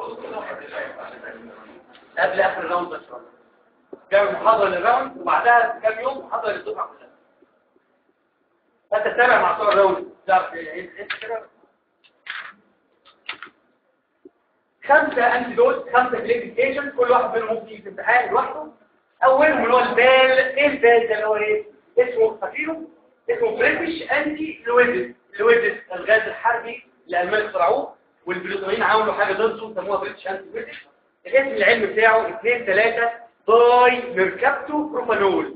قبل اخر الراوند بس جاب محاضره للراوند وبعدها كام يوم محاضره للدفعه كلها فانت تتابع مع بتوع الراوند تعرف ايه إيه كده خمسه انتي دوت خمسه كليفيكيشن كل واحد منهم ممكن يجي في امتحان لوحده اولهم اللي هو البال ايه البال ده اللي هو ايه اسمه فاكرينه اسمه بريتش انتي لويدس لويدس الغاز الحربي اللي الالمان اخترعوه والبريطانيين عملوا حاجه ضده سموها بريتش انتي لويدس الاسم العلمي بتاعه 2 3 داي ميركابتو بروبانول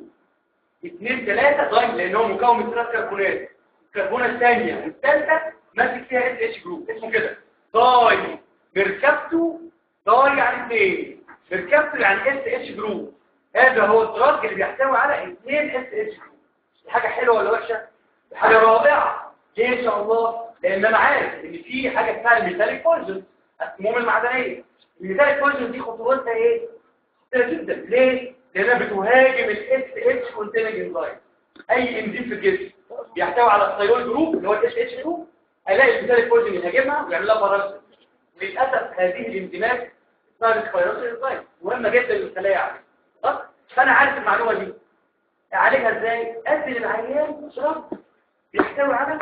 2 3 داي لان هو مكون من ثلاث كربونات الكربونه الثانيه والثالثه ماسك فيها اس اتش جروب اسمه كده داي ميركابتو داي يعني اثنين ميركابتو يعني اس اتش جروب هذا هو الدراج اللي بيحتوي على اثنين اس اتش جروب دي حاجه حلوه ولا وحشه دي حاجه رائعه ليه ان شاء الله لان انا عارف ان في حاجه اسمها الميتاليك بويزن السموم المعدنيه الميتاليك بويزن دي خطورتها ايه خطيره جدا ليه لانها بتهاجم الاس اتش كونتيننج انزايم اي انزيم في الجسم بيحتوي على الثايرويد جروب اللي هو الاس اتش جروب الاقي الميتاليك بويزن يهاجمها ويعمل لها باراليسيس للاسف هذه الانزيمات اسمها السبايروسيس انزايم مهمه جدا للخلايا يعني خلاص فانا عارف المعلومه دي اعالجها ازاي ادي للعيان شراب بيحتوي على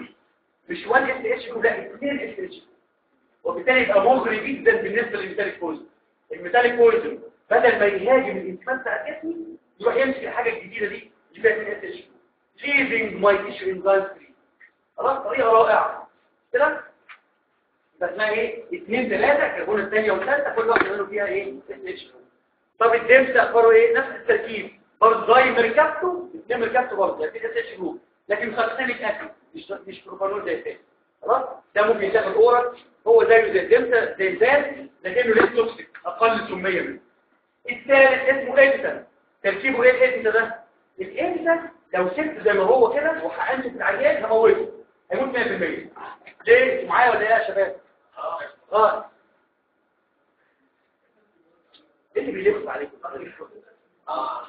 مش 1 اس اتش جروب لا 2 اس اتش وبالتالي يبقى مغري جدا بالنسبه للميتاليك بويزن الميتاليك بويزن بدل ما يهاجم الانسان بتاع جسمي يروح يمسك الحاجه الجديده دي اللي فيها 2 اس اتش ليفنج ماي تيشو انزايم فري خلاص طريقه رائعه كده يبقى اسمها ايه 2 3 الكربون الثانيه والثالثه كل واحده منهم فيها ايه اس اتش طب الدمس اخباره ايه نفس التركيب برضه زي ميركابتو اثنين ميركابتو برضه يعني اس اتش جروب لكن سلسلك اسيد مش مش بروبانول زي الثاني خلاص ده ممكن يتاخد اورال هو زيه زي الدمسه زي الزاد لكنه ليس توكسيك اقل سميه منه الثالث اسمه انسا تركيبه ايه الانسا ده الانسا لو سبته زي ما هو كده وحقنته في العيان هموته هيموت 100% ليه انتوا معايا ولا ايه يا شباب اه ايه اللي بيلف عليكم اه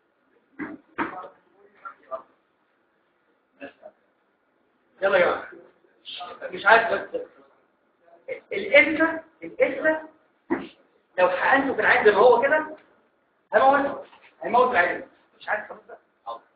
يلا يا جماعه مش عارف بس الاسم الاسم لو حقنته في العين زي ما هو كده هيموت هيموت العين مش عارف خلاص بقى.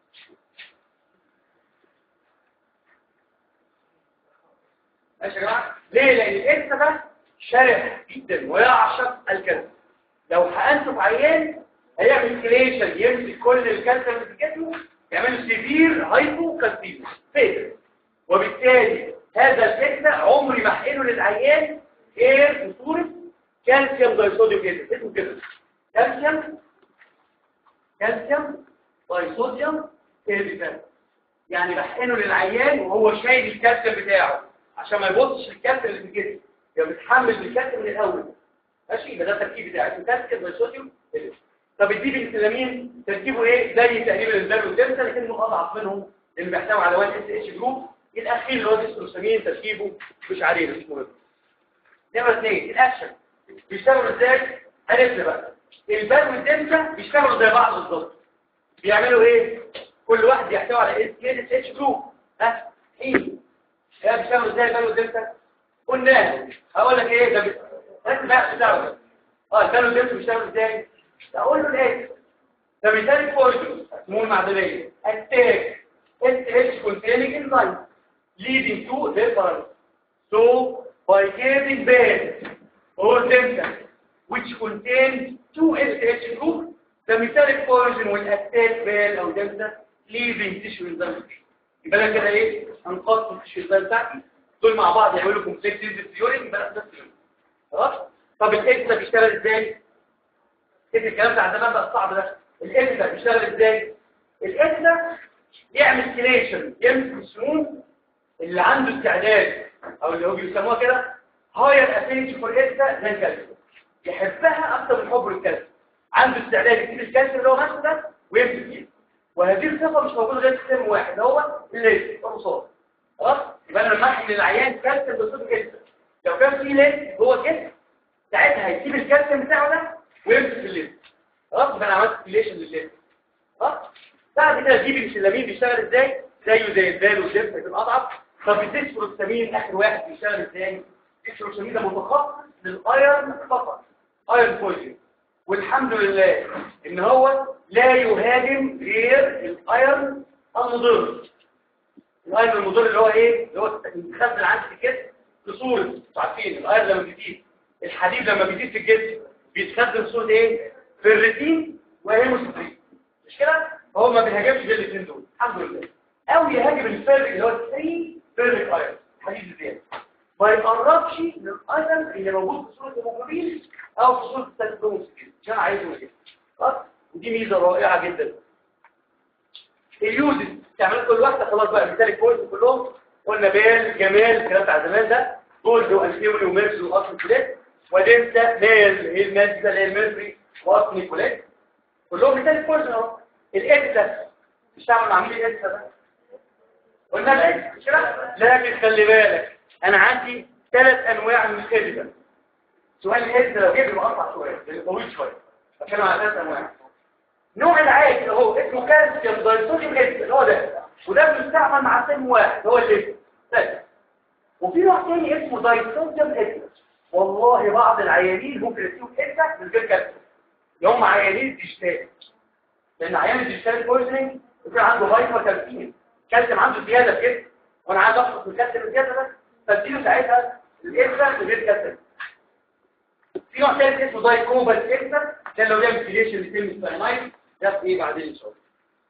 ماشي يا جماعه ليه لان الاسم ده شرح جدا ويعشق الكلب لو حقنته في عيان هيعمل كليشن يمسك كل الكالسيوم اللي في جسمه يعمل سيفير هايبو كالسيوم فيدر وبالتالي هذا الفكرة عمري ما احقنه للعيان غير بصورة كالسيوم دايصوديوم كده اسمه كده كالسيوم كالسيوم دايصوديوم كده يعني بحقنه للعيان وهو شايل الكالسيوم بتاعه عشان ما يبصش للكالسيوم اللي في الجسم يبقى متحمل بالكالسيوم من الاول ماشي يبقى ده التركيب بتاعه اسمه كالسيوم دايصوديوم كده طب الدي بنسلامين تركيبه ايه زي تقريبا الزر والدمسه لكنه اضعف منهم اللي بيحتوي على 1 اس اتش جروب الاخير اللي هو ديستروسامين تركيبه مش عليه مش مهم نمرة اثنين الاكشن بيشتغلوا ازاي عرفنا بقى البال والدمسه بيشتغلوا زي بعض بالظبط بيعملوا ايه كل واحد يحتوي على اس اتش جروب ها ايه ايه بيشتغلوا ازاي البال والدمسه قلنا هقول لك ايه ده بي- ركز بقى بيشتغلوا اه البال والدمسه بيشتغلوا ازاي اقول له الايه ده مثال بويزن اسمه المعدنيه attack SH containing enzyme leading to their paralysis. So, by getting band or dental, which contains two SH groups, the metallic poison will attack band أو dental, leaving tissue enzyme. يبقى أنا كده إيه؟ هنقص التشو enzyme بتاعتي دول مع بعض يعملوا complex disease theory يبقى أنا ده خلاص؟ طب الإكس ده بيشتغل إزاي؟ كده الكلام بتاع زمان بقى الصعب ده الإكس ده بيشتغل إزاي؟ الإكس ده يعمل كليشن يمسك السموم اللي عنده استعداد او اللي هو بيسموها كده هاير افينيتي فور اكسا ذان كالسيوم يحبها اكتر من حب الكالسيوم عنده استعداد يسيب الكالسيوم اللي هو ماسكه ده ويمسك فيه وهذه الصفه مش موجوده غير في سم واحد هو الليز الرصاص خلاص يبقى انا لما احكي للعيان كالسيوم بصوت كالسيوم لو كان في ليز جوه الجسم ساعتها هيسيب الكالسيوم بتاعه ده ويمسك في الليز خلاص يبقى انا عملت كليشن للليز خلاص بعد كده جيب السلامين بيشتغل ازاي زيه زي الدال والدفع في الاضعف طب الديسبروستامين اخر واحد بيشتغل ازاي السيروسامين ده متخصص للايرن فقط ايرن بويزن والحمد لله ان هو لا يهاجم غير الايرن المضر الايرن المضر اللي هو ايه اللي هو بيتخزن عندك في الجسم في صوره عارفين الايرن لما بيزيد الحديد لما بيزيد في الجسم بيتخزن في صوره ايه في الريتين وهيموسيترين مش كده هو ما بيهاجمش غير الاثنين دول الحمد لله او يهاجم الفرق اللي هو 3 فرق ايرن حديد زياده ما يقربش من الايرن اللي موجود في صوره الهيموجلوبين او في صوره التلفزيون عشان عايزه كده خلاص ودي ميزه رائعه جدا اليوزز تعمل كل واحده خلاص بقى مثال الكورس كلهم قلنا بال جمال الكلام بتاع زمان ده جولد وانسيولي وميرز واصل كليت ودنسا مال هي المادة اللي هي الميرفري واصل كليت كلهم مثال الكورس اهو الاكسا مش تعمل مع مين الاكسا ده قلنا الاكسا مش كده لكن خلي بالك انا عندي ثلاث انواع من الاكسا سؤال الاكسا لو جيب مقطع شويه لان طويل شويه بتكلم على ثلاث انواع نوع العادي اهو اسمه كالسيوم دايسوشيوم اكسا هو ده وده بيستعمل مع سن واحد هو اللي طيب وفي نوع تاني اسمه دايسوشيوم اكسا والله بعض العيانين ممكن يسيبوا اكسا من غير كالسيوم اللي هم عيانين الديجيتال لان عيان الديجيتال بويزنينج يكون عنده هايبر كالسيوم كالسيوم عنده زياده في جسمه وانا عايز اخلص من الكالسيوم الزياده ده فاديله ساعتها الاكسا من غير كالسيوم في نوع ثالث اسمه دايكوبال اكسا ده لو بيعمل كليشن لسيم الساينايد ده في ايه بعدين ان شاء الله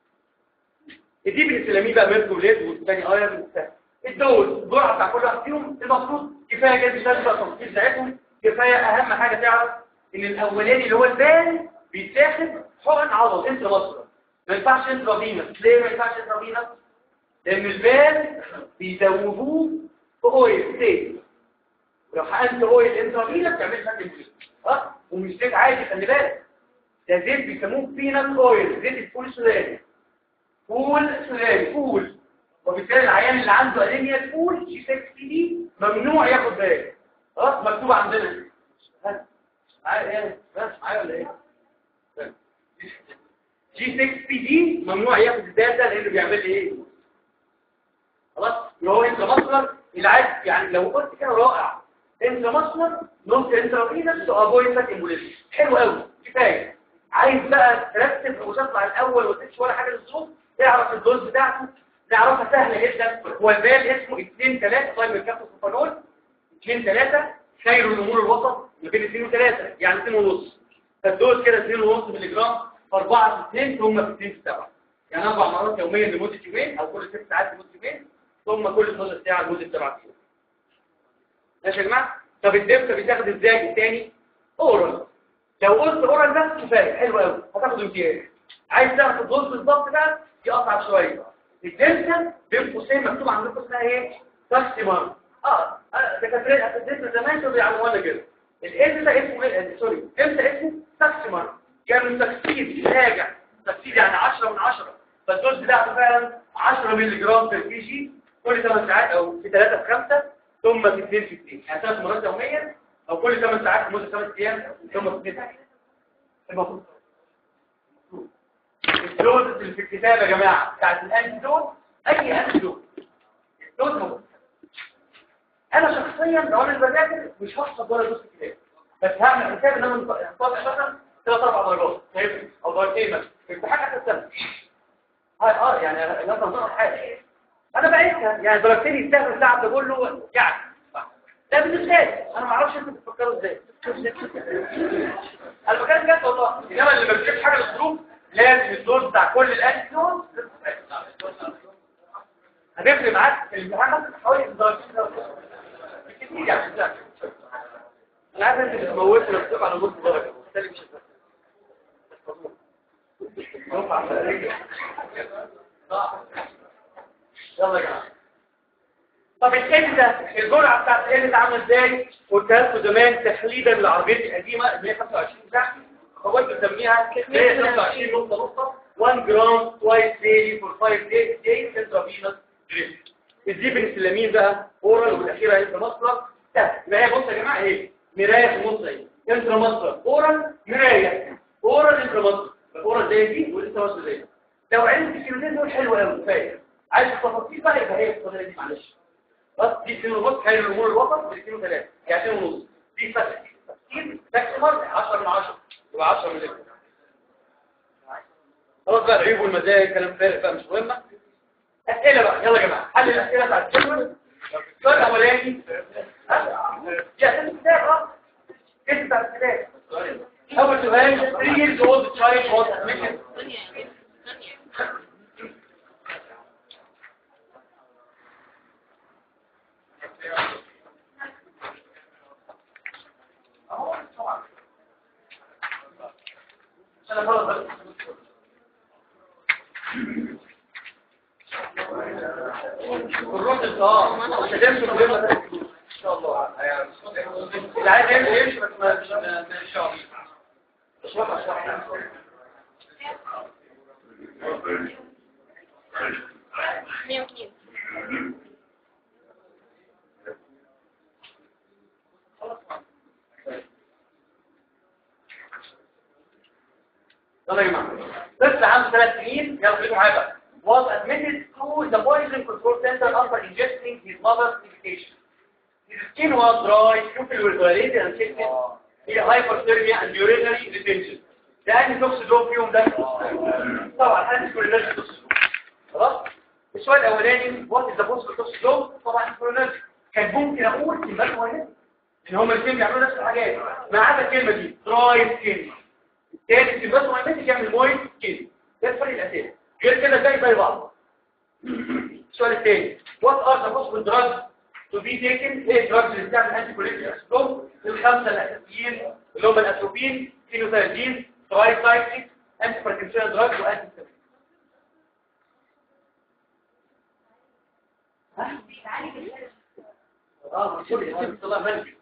الدي بالسلامين بقى ميركو بليد والثاني ايرون والثاني الدوز الجرعه بتاع كل واحد فيهم المفروض كفايه كده مش لازم بقى التفاصيل بتاعتهم كفايه اهم حاجه تعرف ان الاولاني اللي هو البال بيتاخد حقن عضل انت مصر ما ينفعش انترافينس ليه ما ينفعش انترافينس لان البال بيدوبوه في اويل ستيت ولو حقنت اويل انترافينس تعمل شكل اه ومش زيت عادي خلي بالك ده زيت بيسموه بينات اويل زيت الفول السوداني فول سوداني فول وبالتالي العيان اللي عنده انيميا الفول جي 6 بي دي ممنوع ياخد بالك خلاص مكتوب عندنا معايا ايه بس معايا ولا ايه جي 6 بي دي ممنوع ياخد الداتا لانه بيعمل لي ايه خلاص اللي هو انت مصدر العاد يعني لو قلت كده رائع انت مصدر نص انترافينس وابويد فات امبوليزم حلو قوي كفايه عايز بقى ترتب وتطلع الاول وتمشي ولا حاجه للظروف تعرف الدوز بتاعته تعرفها سهله جدا هو البال اسمه 2 3 طيب الكابتن سوبرنول 2 3 خير الامور الوسط ما بين 2 و3 يعني 2 ونص فالدوز كده 2 ونص مللي جرام في 4 في 2 ثم في 2 في 7 يعني اربع مرات يوميا لمده يومين او كل 6 ساعات لمده يومين ثم كل 12 ساعه لمده 7 ايام ماشي يا جماعه طب الدبسه بيتاخد ازاي الثاني اورال لو قلت اورال بس كفايه حلو قوي هتاخد امتياز عايز تعرف الدوز بالظبط بقى دي اصعب شويه الدلتا بين قوسين مكتوب عندكم اسمها ايه تاكسيمار اه دكاتره هتدرسوا زمان كانوا بيعلمونا كده الام ده اسمه ايه سوري امتى اسمه تاكسيمار كان تكسيد راجع تكسيد يعني 10 من 10 فالدوز بتاعته فعلا 10 مللي جرام في الكي جي كل 8 ساعات او في 3 في 5 ثم في 2 في 2 يعني 3 مرات يوميا او كل 8 ساعات لمده 5 ايام ثم في 2 المفروض الدوز اللي في الكتاب يا جماعه بتاعت الانتيدوت اي انتيدوت الدوز موجود انا شخصيا لو انا بذاكر مش هحفظ ولا دوز الكتاب بس هعمل حساب ان انا هحفظ مثلا ثلاث اربع درجات فاهم او درجتين مثلا في امتحان اخر السنه هاي اه يعني لازم نظهر حاجه انا بقيتها يعني درجتين يستاهلوا التعب ده كله يعني ده بالنسبه لي انا ما اعرفش انتوا بتفكروا ازاي انا بكلم جد والله انما اللي ما بيجيبش حاجه للظروف لازم الدوز بتاع كل الانتيدوت هنفرق معاك في الامتحان بس حوالي درجتين كتير يعني انا عارف انت بتموت نفسك على نص درجه بالتالي مش يلا يا جماعه طب الكلمة ده الجرعة بتاعت الكلمة عامله ازاي؟ قلت لكم زمان تحليدا للعربيات القديمة اللي هي 25 بتاعتي فقلت بسميها 125 نقطة نقطة 1 جرام توايس داي فور 5 دايز داي انترافينوس دريب الدي بنسلامين بقى اورال والاخيره انت مصدر ده يبقى هي بص يا جماعه ايه مرايه في النص اهي انت مصدر اورال مرايه اورال انت مصدر الاورال زي دي والانت مصدر زي لو عرفت الكلمتين دول حلو قوي كفايه عايز التفاصيل بقى يبقى هي القضيه دي معلش بس دي 2 ونص خير الامور الوسط ب 2 و3 يعني 2 ونص دي تفسير ماكسيمر 10 من 10 يبقى 10 من 10 خلاص بقى العيوب والمزايا كلام فارغ بقى مش مهمه اسئله بقى يلا يا جماعه حل الاسئله بتاعت الكلمه السؤال الاولاني يا اساس الكتاب اه اسم بتاع الكتاب اول سؤال 3 years old child was admitted انا خلاص الرد اه مش هتمشي من غير ما تمشي. ان شاء الله اللي عايز يمشي يمشي بس ما مش ان شاء الله اشرح اشرح يلا يا جماعه طفل عنده ثلاث سنين يلا خليكم معايا بقى was admitted to the poison control center after ingesting his mother's medication. His skin was dry, pupil were dilated and shifted, he had hyperthermia and urinary retention. ده أنهي توكسيدوم فيهم ده؟ طبعا أنهي كولينرجي توكسيدوم خلاص؟ السؤال الأولاني what is the possible توكسيدوم؟ طبعا كولينرجي كان ممكن أقول كلمات معينة إن هما الاثنين بيعملوا نفس الحاجات ما عدا الكلمة دي دراي سكين الثاني كلمات معينة يعمل مويت سكين ده الفرق الأساسي غير كده زي زي بعض السؤال الثاني what are the possible drugs to be taken ايه الدراجز اللي بتعمل انتي كوليتيك اسيدوم الخمسه الاساسيين اللي هم الاتروبين فينوثايدين ترايسايكليك انتي باركنسون دراجز وانتي اه بتقول لي طلع ملك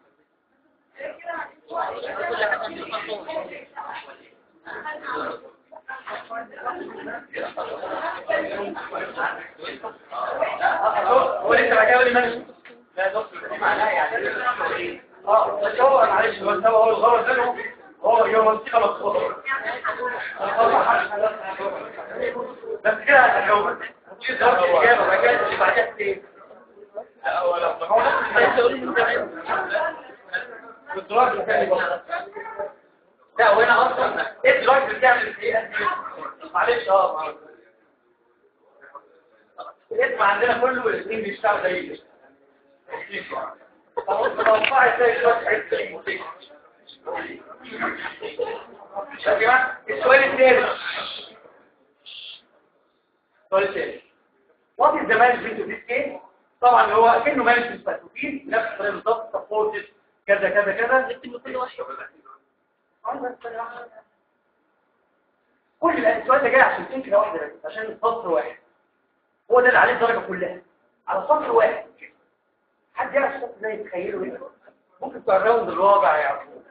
هو لسه بعد كده مالك لا دكتور دي معناها يعني اه بس هو معلش هو هو هو الغرض ده هو يوم الثقه مخصوص بس كده هتجاوب في ضرب الاجابه ما كانش بعدها ايه الدراج اللي كان يبقى لا وهنا اصلا ايه الدراج اللي بتعمل ايه معلش اه معلش الاسم عندنا كله الاثنين بيشتغلوا زي كده خلاص توقعت زي شويه يا جماعه السؤال الثالث السؤال الثالث What is the management of this case؟ طبعا هو كأنه management باتوكين نفس الطريقه بالظبط supported كذا كذا كذا كل واحد كل السؤال ده جاي عشان فكره واحده بس عشان سطر واحد هو ده اللي عليه الدرجه كلها على سطر واحد حد يعرف السطر ده يتخيله ايه ممكن بتوع الراوند الرابع يعرفوه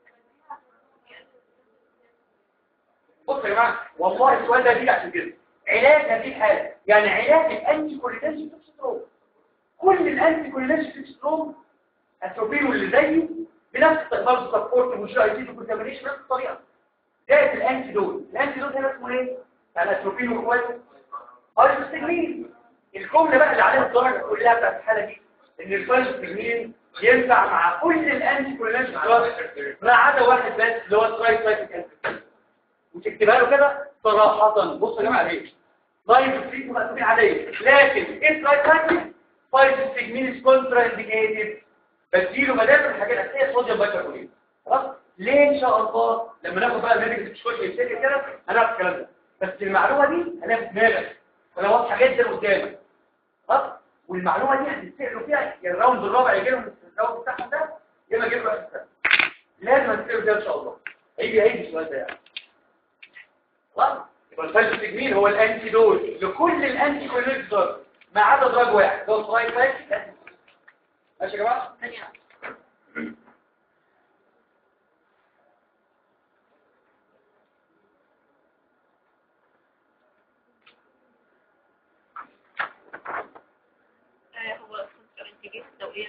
بصوا يا جماعه والله السؤال ده بيجي عشان كده علاج هذه الحاله يعني علاج الانتي كولينرجي توكسيتروم كل الانتي كولينرجي توكسيتروم التروبين واللي زيه بنفس استخدام سبورت ومش اي تي كونتامينيشن بنفس الطريقه ده الانتي دول الانتي دول هنا اسمه ايه يعني التروبين واخواته ايزوستجمين الجمله بقى اللي عليها الدرجه كلها بتاعت الحاله دي ان الفايزوستجمين ينفع مع كل الانتي كولينرجي ما عدا واحد بس اللي هو الترايسايكليك وتكتبها له كده صراحه بصوا يا جماعه ليه لايف ستريت مقسومين عاديه لكن ايه الترايسايكليك فايزوستجمين كونترا انديكيتد بديله بدل الحاجات الاساسيه صوديوم بايكربونات خلاص ليه ان شاء الله لما ناخد بقى الميديكال سكول يفتكر كده هنعرف الكلام ده بس المعلومه دي هنلاقيها في دماغك ولا واضحه جدا قدامك خلاص والمعلومه دي هتستقلوا فيها يا الراوند الرابع يجي لهم الراوند بتاعهم ده يا اما يجيب له لازم هتستقلوا ده ان شاء الله هيجي هيجي السؤال ده يعني خلاص يبقى الفالسوتجمين هو الانتي دوز لكل الانتي كولينيك دراج ما عدا دراج واحد ده الترايفايت ماشي يا جماعه هو انتجيز دوئية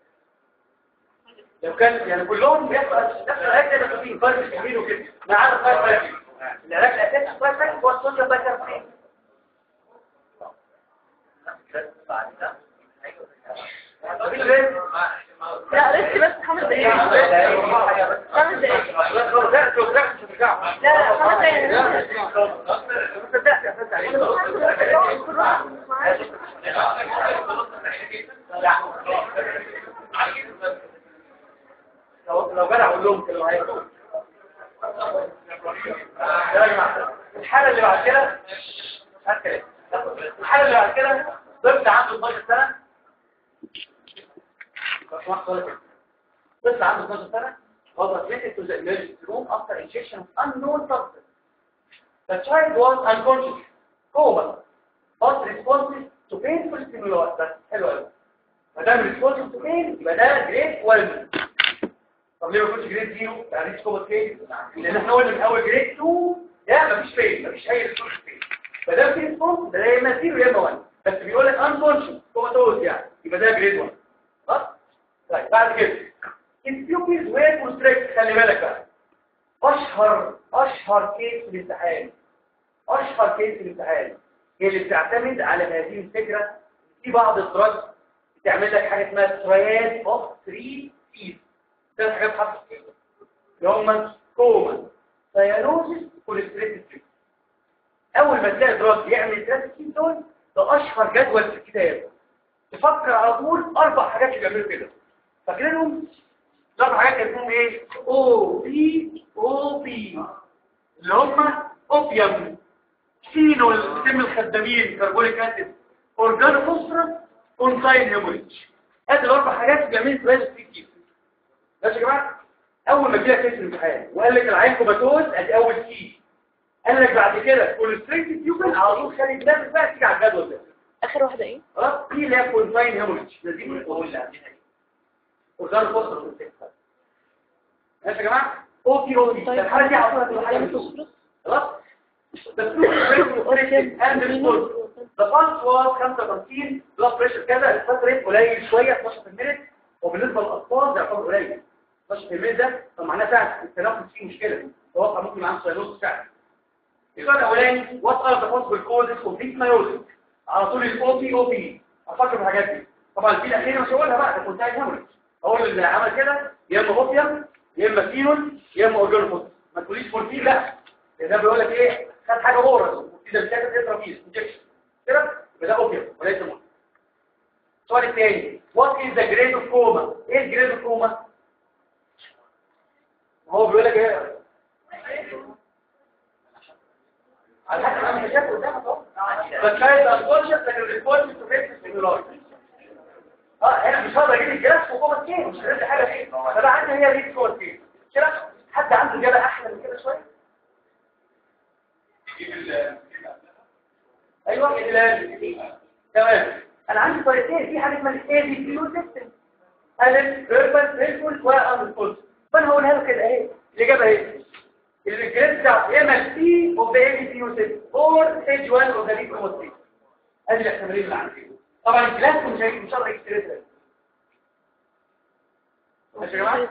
لو كان يعني كلهم بيحصل نفس العلاج ده بس فيه فرق كبير وكده ما عدا الترايفايت العلاج الاساسي الترايفايت هو الصوديوم بايكربونات عارفين ليه؟ لا لسه بس خمس دقايق خمس دقايق لا لا خمس دقايق لو لو جدع اقول لهم كده هيقولوا يا جماعه الحاله اللي بعد كده هات كده. الحاله اللي بعد كده طفل عنده 12 سنه طفل عنده 12 سنه was admitted to the emergency room after injection of unknown substance. The child was unconscious, coma, but responsive to painful stimuli. بس حلو قوي. ما دام responsive to pain يبقى ده جريد 1. طب ليه ما كنتش جريد 0 يعني مش كوما فين لان احنا قلنا من اول جريد 2 لا مفيش فين مفيش اي ريسبونس فين فده في ريسبونس ده يا اما 0 يا اما 1 بس بيقول لك انكونشس كوماتوز يعني يبقى ده جريد 1 خلاص طيب بعد كده البيوبيز وير كونستريكت خلي بالك بقى اشهر اشهر كيس في الامتحان اشهر كيس في الامتحان هي اللي بتعتمد على هذه الفكره في بعض الدرجات بتعمل لك حاجه اسمها ترياد اوف 3 سيز ثلاث حاجات حصلت كده اللي هم كوما سيانوزيس كوليستريتيك اول ما تلاقي دراج يعمل الثلاث سيز دول ده اشهر جدول في الكتاب تفكر على طول اربع حاجات اللي بيعملوا كده فاكرينهم الاربع حاجات كان اسمهم ايه او بي او بي اللي هم اوبيوم فينول سم الخدامين كربونيك اسيد اورجانو فوسفورس اونزايم هيموريدج ادي الاربع حاجات بيعملوا ثلاث سيز ماشي يا جماعه اول ما جه كيس الامتحان وقال لك العين كوماتوز ادي اول كي قال لك بعد كده كوليستريتيك تيوبن على طول خلي دماغك بقى تيجي على الجدول ده اخر واحده ايه خلاص دي اللي هي كونساين هيموريدج لازم نقول لها وزاره فوسفور والسكر ماشي يا جماعه او بي او بي الحاله دي على طول هتبقى حاجه من دول. خلاص بس اند ريسبونس The pulse was 55 blood pressure كذا الفات ريت قليل شويه 12 في المينت وبالنسبه للاطفال ده يعتبر قليل 12 في المينت ده فمعناه فعلا التنفس فيه مشكله توقع ممكن معاه سيروس فعلا السؤال الاولاني what are the possible causes of complete meiosis على طول الاو بي او بي افكر في الحاجات دي طبعا في الاخيره مش هقولها بقى ده كنت عايز هامرج اقول اللي عمل كده يا اما اوبيوم يا اما فينول يا اما اورجانوفوس ما تقوليش مورفين لا لان ده بيقول لك ايه خد حاجه اورال وكده بتاخد اترافيز انجكشن كده يبقى ده اوبيوم وليس مورفين السؤال الثاني what is the grade of coma ايه الجريد اوف كوما هو بيقول لك ايه على حسب انا مش شايف قدامك اهو بس كانت انكونشس لكن الريسبونس تو فيكس سيميلار اه هنا مش هقدر اجيب الجراف وكوما كتير مش هرد حاجه فيه فده عندي هي دي كوما كتير كده حد عنده اجابه احلى من كده شويه ايوه ال- تمام انا عندي طريقتين في حاجه اسمها الاي دي بي سيستم الف فيربال ريسبونس وانسبونس فانا هقولها له كده اهي الاجابه اهي الجريد بتاع يا اما سي اوف ذا اي دي بي سيستم اور ستيج 1 اوف ذا دي بروموتري ادي الاحتمالين اللي عندي طبعا الكلاس مش هيجي ان شاء الله يكتريت ماشي يا جماعه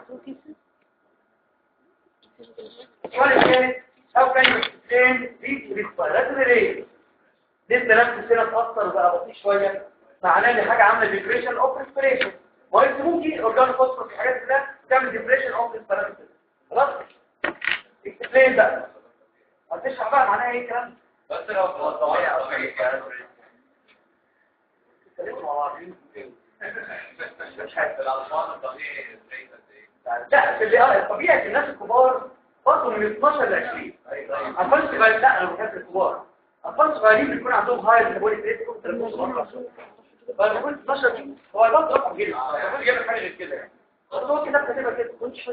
السؤال الثالث how can you explain this respiratory rate لسه نفس السنه اتاثر وبقى بطيء شويه معناه ان حاجه عامله ديبريشن اوف ريسبيريشن وانت ممكن اورجان فوسفور في الحاجات دي تعمل ديبريشن اوف ريسبيريشن خلاص اكسبلين بقى هتشرح بقى معناها ايه الكلام بس لو هو طبيعي او حاجه اتكلموا مع بعضين مش حاسس الاطفال الطبيعي زي قد ايه لا في اللي اه الطبيعي في الناس الكبار برضه من 12 ل 20 اطفال صغيرين لا انا بتكلم الكبار اطفال صغيرين بيكون عندهم هاي ميتابوليك ريت كنت فلما كنت 12 دي هو الوقت رقم جدا المفروض يعمل حاجه غير كده يعني بس هو كده كاتبها كده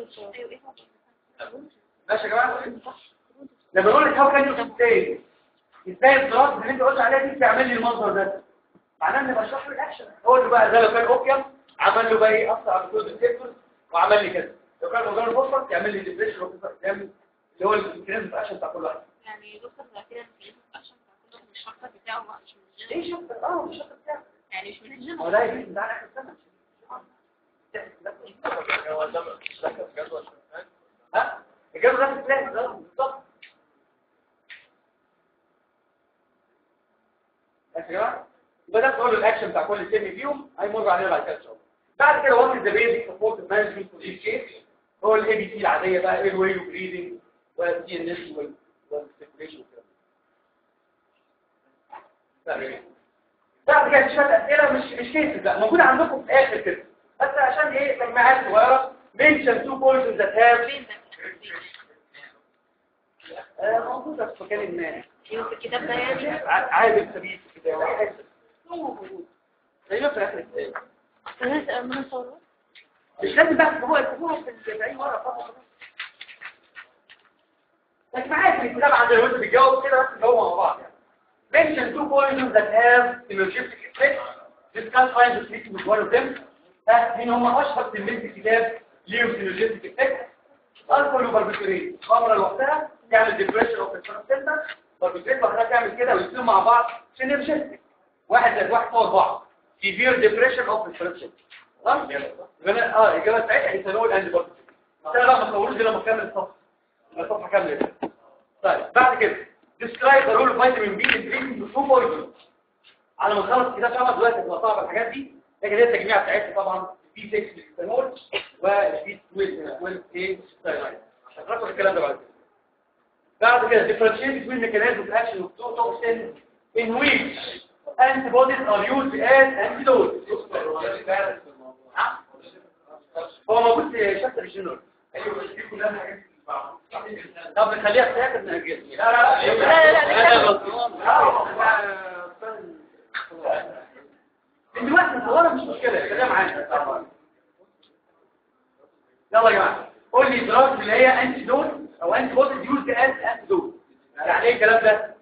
ماشي يا جماعه لما نقول لك هاو كان يو ازاي ازاي الدراسه اللي انت قلت عليها دي تعمل لي المنظر ده معناه اني بشرح له الاكشن هو اللي بقى ده لو كان اوبيوم عمل له بقى ايه اثر على كود السيكتور وعمل لي كده لو كان مجرد فوسفور يعمل لي ديبريشن يعمل اللي هو الكريم اكشن بتاع كل واحد يعني دكتور ده كده مش عشان بتاع كله مش الشخص بتاعه ما مش من الجيم ايه شفت اه مش شفت بتاعه يعني مش من الجيم هو ده يجي ده اخر سنه هو ده ركز جدول ها الجو ده بتلاقي ده بالظبط ماشي يا جماعه يبقى ده كل الاكشن بتاع كل سيمي فيهم هيمر علينا بعد كده ان شاء الله بعد كده وات ذا بيزك سبورت مانجمنت فور ذيس كيس هو الاي بي سي العاديه بقى اير واي وبريدنج والسي ان اس والسيركيليشن وكده بعد كده شويه اسئله مش مش كيسز لا موجوده عندكم في اخر كده بس عشان ايه تجميعات صغيره mention two points that have فين ده؟ آه، موجوده في مكان ما في الكتاب ده يعني ع- عادل سبيل كده واحد هو موجود تقريبا في اخر الكتاب انا انا صور مش لازم بقى هو يكتبوها في في اي ورقه طبعا لكن معاك في الكتاب عند الوقت بيجاوب كده بس جاوبوا مع بعض يعني mention two points that have synergistic effect discuss find the treatment with one of them ها مين هم اشهر تلميذ الكتاب ليهم synergistic effect الكول وباربيتوريت خمره لوحدها تعمل ديبريشن اوف السنتر باربيتوريت لوحدها تعمل كده ويصيروا مع بعض synergistic واحد زائد واحد هو اربعه severe depression of السنتر تمام يبقى اه الاجابه بتاعتها ايثانول اند باربيتوريت بس انا بقى ما اصورش غير لما اكمل الصفحه الصفحه كامله طيب بعد كده describe the role of vitamin B in treating the food poisoning على ما نخلص الكتاب طبعا دلوقتي هتبقى صعبه الحاجات دي لكن هي التجميع بتاعتها طبعا بي 6 للستانول وبي 12 12 ايه ستايلاين هتذكروا الكلام ده بعد كده بعد كده differentiate between mechanisms of action of two toxins in which antibodies are used as antidotes هو موجود في شابتر الجنرال طب نخليها في اخر نأجل لا لا لا، لا، لا، انا غلطان من دلوقتي الصورة مش مشكلة الكلام معانا يلا يا جماعة قول لي دراج اللي هي انتي دوز او انتي بوديز يوزد از انتي دوز يعني ايه الكلام ده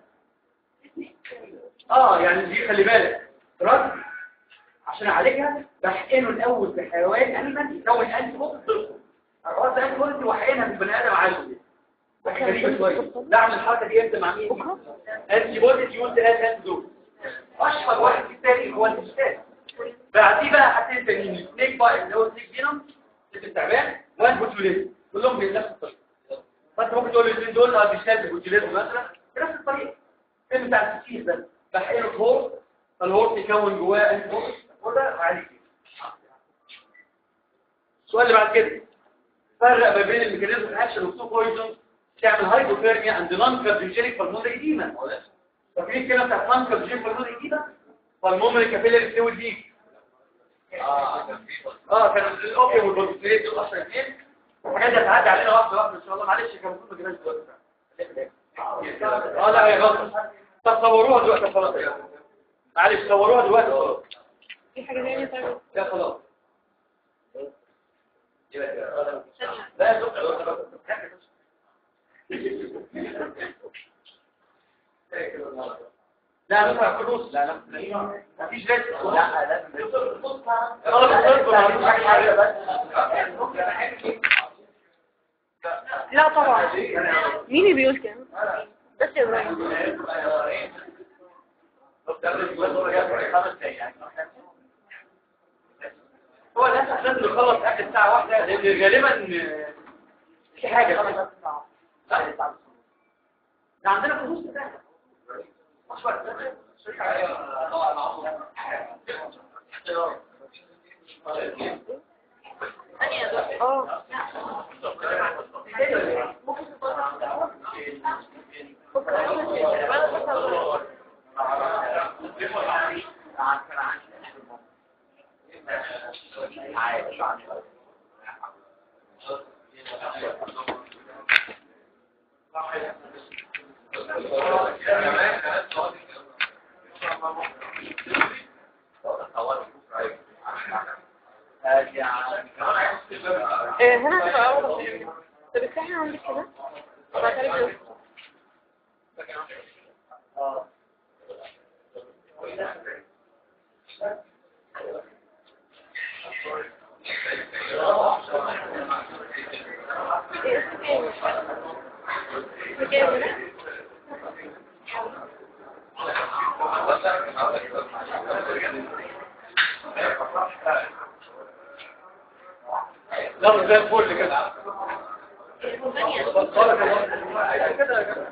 اه يعني دي خلي بالك دراج عشان اعالجها بحقنه الاول بحيوان انيمال يكون انتي بوديز ضده الراس انتي بوديز وحقنها في البني ادم عادي حاجه غريبه شويه لا اعمل الحركه دي امتى مع مين انتي بوديز يوزد از انتي دوز اشهر واحد في التاريخ هو الانتستان بعديه بقى حاجتين تانيين سنيك بايت اللي هو سنيك فينوم اللي التعبان وان بوتوليزم كلهم بنفس الطريقه فانت ممكن تقول الاثنين دول اه بيشتغل بوتوليزم مثلا بنفس الطريقه فين بتاع التفكير ده بحقنه هور فالهور يكون جواه انت بوكس وده عادي كده السؤال اللي بعد كده فرق ما بين الميكانيزم اكشن والتو بويزون تعمل هايبوثيرميا اند نون كارديوجينيك بالمونري ايديما فاكرين الكلام بتاع نون كارديوجينيك بالمونري ايديما والمومري كابيلاري فلويد دي اه كان الاوبيوم والبروتينات دول اشهر اثنين الحاجات دي هتعدي علينا واحده واحده ان شاء الله معلش كان المفروض ما جيناش دلوقتي اه لا هي غلطه طب صوروها دلوقتي خلاص معلش صوروها دلوقتي خلاص في حاجة تانية طيب يا خلاص استنى. لا يا دكتور لا لا فلوس لا لا مفيش ريسك لا لازم طلب الطب ما عندوش حاجه بس لا طبعا مين اللي بيقول كده بس يا ابراهيم هو للاسف لازم نخلص اخر الساعه واحدة لان غالبا في حاجه لا ده عندنا فلوس بتاعنا مش وقت. ثانية يا دكتور اه ممكن تطلع إيه، هنا هتبقى أول طب الساحة عندك كده؟ بعتها لك دلوقتي. إيه اسمه ايه؟ اسمه ايه هنا؟ لا زي الفل كده ثانية بارك الله كده كده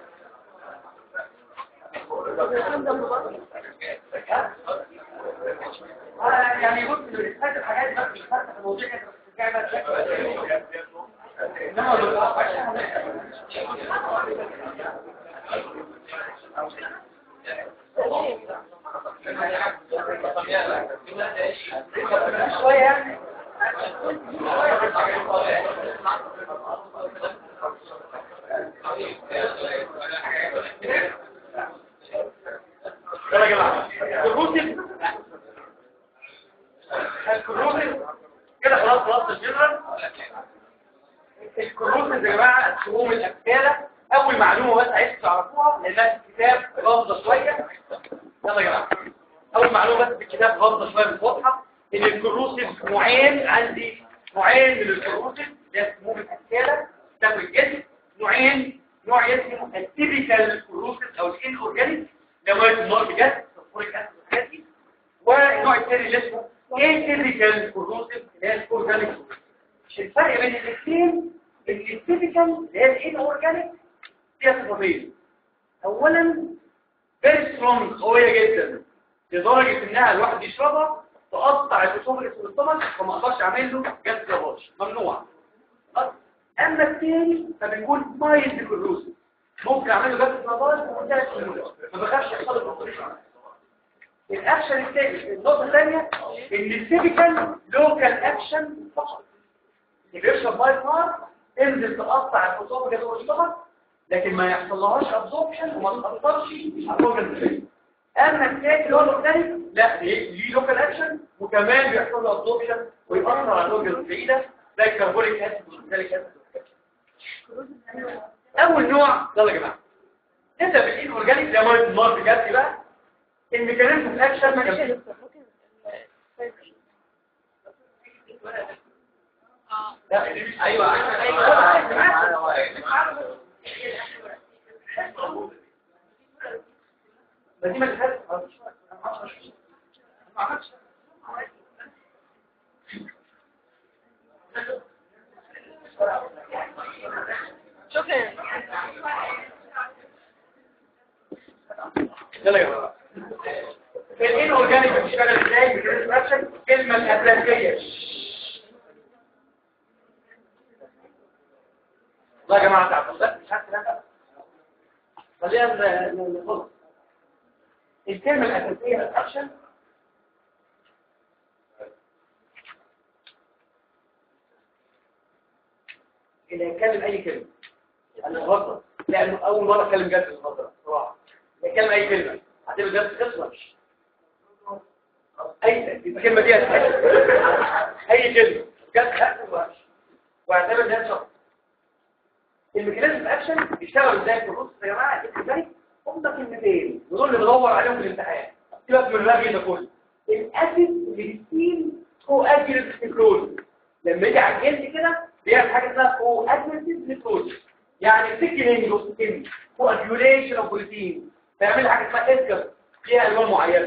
الاتنين جنب بعض آه، يعني بص هذه الحاجات دي بس مش فارقه في الموضوع كده بس ترجعي بقى تشوفي. انما لو شويه يعني يلا يا جماعه الكروسيف الكروسيف كده خلاص خلاص الجنرال الكروسيف يا جماعه السموم الاكتاله اول معلومه بس عايزكم تعرفوها لانها في الكتاب غامضه شويه يلا يا جماعه اول معلومه بس في الكتاب غامضه شويه مش واضحه ان الكروسيف نوعين عندي نوعين من الكروسيف اللي هي السموم الاكتاله تاكل الجسم نوعين نوع اسمه التيبيكال كروسيف او الان اورجانيك ده ميه النار بجد فوسفوريك اسيد والحاجات دي والنوع الثاني اللي اسمه atypical كروسيف اللي هي الاورجانيك الفرق بين الاثنين ان التيبيكال اللي هي الان اورجانيك فيها صفتين اولا فيري سترونج قويه جدا لدرجه انها الواحد يشربها تقطع الاسوفجس والسtomach فما اقدرش اعمل له جلد لافاج ممنوع خلاص؟ اما الثاني فبيكون مايلد كروسيف ممكن اعمل له جلد لافاج ومنتهى السهوله ما بخافش يحصل له كومبليكيشن الاكشن الثاني النقطه الثانيه ان التيبيكال لوكال اكشن فقط اللي بيشرب ميه نار انزل تقطع الاسوفجس والسtomach لكن ما يحصلهاش ابزوربشن وما تاثرش على الاورجن اما الثاني اللي هو الاورجانيك لا ليه ليه لوكال اكشن وكمان بيحصل له ابزوربشن ويأثر على الاورجن البعيده زي الكربونيك اسيد والذلك اسيد اول نوع يلا يا جماعه نبدا بالان اورجانيك ده ميه النار بجد بقى الميكانيزم الاكشن معلش لا دي مش ايوه بس دي ما تفهمش شكرا يلا يا جماعه الان اورجانيك بتشتغل ازاي بالريستراكشن الكلمه الاساسيه والله يا جماعه تعبوا بس مش عارف لا خلينا نخلص الكلمه الاساسيه للاكشن اللي هيتكلم اي كلمه انا غلط لانه اول مره اتكلم جد الفتره بصراحه يتكلم اي كلمه هتبقى جد تخلص اي الكلمه دي هتتكلم. اي كلمه جد هتخلص واعتبر ده شخص الميكانيزم اكشن بيشتغل ازاي في النص يا جماعه ازاي هم كلمتين ودول اللي بدور عليهم في الامتحان سيبك من الرغي ده كله الاسيد اللي بيسيل هو اجريسيف نيكروز لما يجي على الجلد كده بيعمل حاجه اسمها هو اجريسيف نيكروز يعني سكننج اوف سكن كواجيوليشن اوف بروتين بيعمل حاجه اسمها اسكر فيها الوان معينه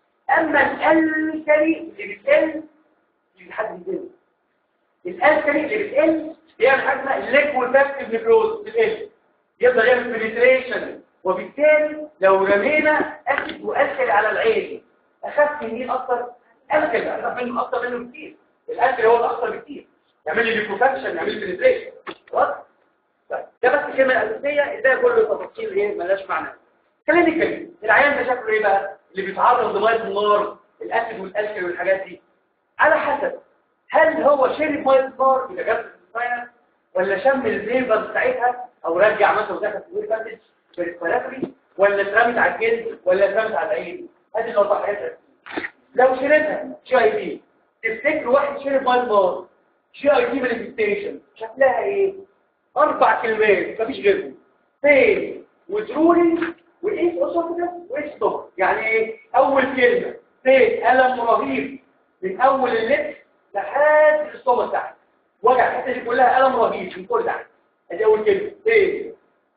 اما الالكالي اللي بتقل اللي حد بيقل الالكالي اللي بتقل بيعمل حاجه اسمها الليكويد باكتيف نيكروز بتقل يقدر يعمل بنتريشن وبالتالي لو رمينا اسيد والكالي على العين اخف مين اكتر الكالي اخف منه اكتر منه كتير الالكالي هو الاكتر بكتير يعمل لي ليكوفاكشن يعمل لي بنتريشن خلاص طيب ده بس الكلمه الاساسيه الباقي كله تفاصيل ايه مالهاش معنى كلينيكالي العيان ده شكله ايه بقى اللي بيتعرض لميه النار الاسيد والالكالي والحاجات دي على حسب هل هو شرب ميه النار يبقى جاب الساينس ولا شم الفيبر بتاعتها او رجع مثلا ودخل في الباندج في الريسبيراتوري ولا اترمت على الجلد ولا اترمت على العين هذه الاربع حاجات لو شربها جي اي بي تفتكر واحد شرب ميه نار جي اي بي مانيفستيشن شكلها ايه اربع كلمات مفيش غيرهم فين وترولي وايه اسوفجس وايه ستومك يعني ايه اول كلمه فين الم رهيب من اول اللبس لحد الستومك تحت وجع الحته دي كلها الم رهيب من كل تحت ادي اول كلمه فين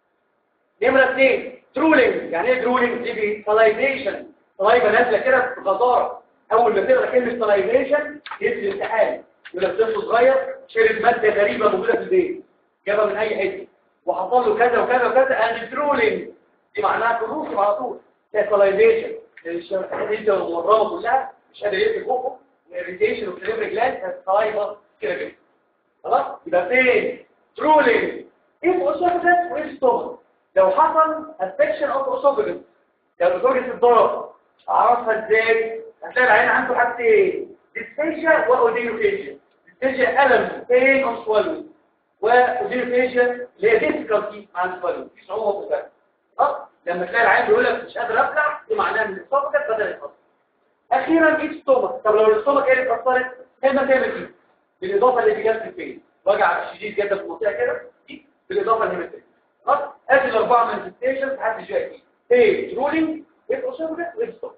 نمره اثنين ترولينج يعني ايه ترولينج دي سلايفيشن سلايفه نازله كده بغزاره اول ما تقرا كلمه سلايفيشن يدي الامتحان يقول لك طفل صغير شرب ماده غريبه موجوده في البيت جابها من اي حته وحصل له كذا وكذا وكذا اند ترولينج دي معناها كروسيف على طول سلايفيشن الحته دي المرمه كلها مش قادر يقفل بقه الاريتيشن والسليبري جلاند هتطايبه كده كده خلاص يبقى فين ترولينج ايه اسوفجس وايه ستومك لو حصل افكشن اوف اسوفجس لو الاسوفجس اتضرب اعرفها ازاي هتلاقي العين عنده حاجتين ديسفيجيا واودينوفيجيا ديسفيجيا الم بين اون سوالو واودينوفيجيا اللي هي ديفيكالتي مع السوالو في صعوبه في الفهم خلاص لما تلاقي العين بيقول لك مش قادر ابلع دي معناها ان الاسوفجس بدا يتاثر اخيرا ايه ستومك طب لو الستومك ايه اللي اتاثرت هنا تعمل ايه بالاضافه اللي بجد الفين وجع شديد جدا في المنطقه كده دي بالاضافه للهيماتيك خلاص ادي الاربعه مانيفستيشنز حد شويه فيه ايه رولينج ايه اسوفجس وايه ستومك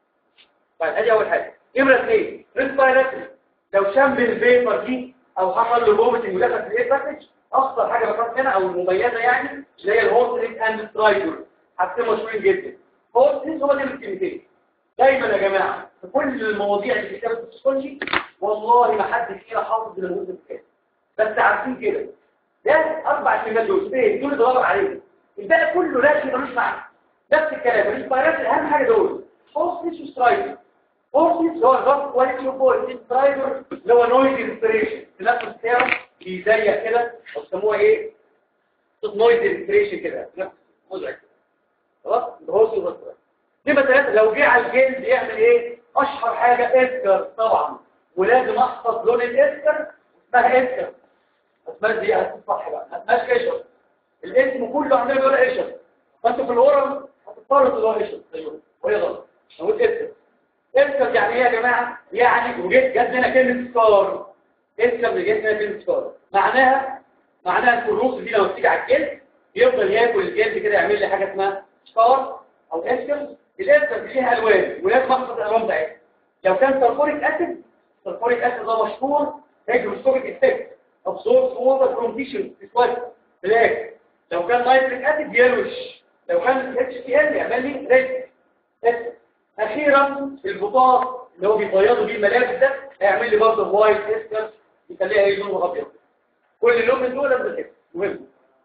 طيب ادي اول حاجه نمره اثنين ريسبيراتوري لو شم الفيبر دي او حصل له فوميتنج ودخل في الاير باسج اخطر حاجه بخاف منها او المميزه يعني اللي هي الهورسليت اند سترايدر حاجتين مشهورين جدا هورسليت هو دي الكلمتين دايما يا جماعه في كل المواضيع اللي في كتاب السيكولوجي والله ما حد فينا حافظ الموجود الكتاب بس عارفين كده ده اربع كلمات دول ايه دول اتغلب عليهم الباقي كله لا شيء ملوش معنى نفس الكلام الريسبيراتوري اهم حاجه دول هورسليت وسترايدر فورسيس هو الضغط كواليتي اوف فويس درايفر اللي هو نويز انسبريشن التنفس بتاعه بيزيق كده بيسموها ايه صوت نويز انسبريشن كده تنفس مزعج خلاص الهوس والبطل نمرة ثلاثة لو جه على الجلد يعمل ايه اشهر حاجة اسكر طبعا ولازم احفظ لون الاسكر اسمها اسكر اسمها دي هتصح بقى ما اسمهاش قشر الاسم كله عندنا بيقول قشر فانتوا في الاورال هتضطروا تقولوا قشر ايوه وهي غلط نقول اسكر اسكر يعني ايه يا جماعة يعني وجيت جت لنا كلمة سكار اسكر اللي جت لنا كلمة سكار معناها معناها الكروس دي لو تيجي على الجلد يفضل ياكل الجلد كده يعمل لي حاجة اسمها سكار او اسكر الاسكر دي فيها الوان ولازم احفظ الالوان بتاعتها لو كان سلفوريك اسيد سلفوريك اسيد ده مشهور هيجروسكوبيك افكت ابسورب ووتر فروم تيشو سويت بلاك لو كان نايتريك اسيد يلوش لو كان اتش تي ال يعمل لي ريد اسيد اخيرا البطاط اللي هو بيبيضوا بيه الملابس ده هيعمل لي برضه وايت اسكر يخليها ايه لونه ابيض كل لون من دول ده كده مهم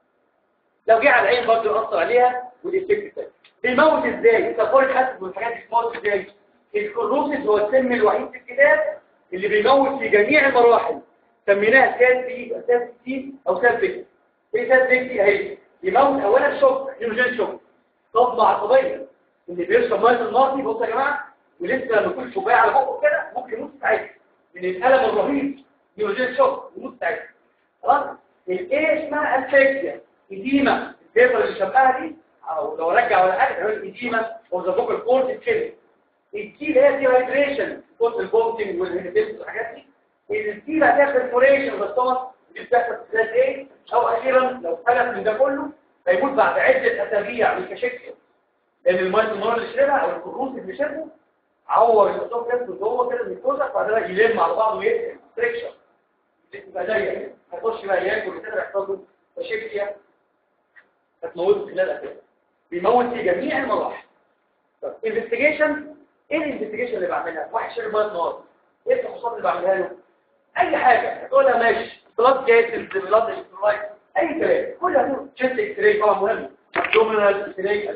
لو جه على العين برضه يأثر عليها والإفكت بتاعه بيموت ازاي التفوريك اسيد والحاجات دي بتموت ازاي الكروسيس هو السم الوحيد في الكتاب اللي بيموت في جميع المراحل سميناها ساد بي ساد سي او ساد بي ايه ساد بي اهي يموت اولا شوك نيوجين شوك صدمه عصبيه اللي بيشرب ميه النار دي بصوا يا جماعه ولسه لما يكون كوبايه على بقه كده ممكن يموت ساعتها من الالم الرهيب نيوجين شوك يموت ساعتها خلاص الايه اسمها الفاكسيا اديمه الفيبر اللي شبهها دي او لو رجع ولا حاجه هيقول اديمه وذا فوكال كورد كده الدي اللي هي ديهايدريشن كورد البومتنج والهيديتس والحاجات دي الدي بقى فيها برفوريشن بالطمس دي بتحصل في خلال ايه او اخيرا لو فلت من ده كله هيموت بعد عده اسابيع من كشكل لان الميه النار اللي شربها او الكروس اللي شربه عور الاسوف كده جوه كده الميكوزا بعدها يلم على بعضه ويقفل ستريكشر يبقى ضيق هيخش بقى ياكل كده يحصل له تشكيا هتموته خلال اسابيع بيموت في جميع المراحل طب انفستيجيشن ايه الانفستيجيشن اللي بعملها واحد شرب ميه نار ايه الفحوصات اللي بعملها له اي حاجه هتقولها ماشي بلاد جيتس بلاد اكسترايت اي كلام كل هدول تشيست اكس راي طبعا مهم ابدومينال اكس راي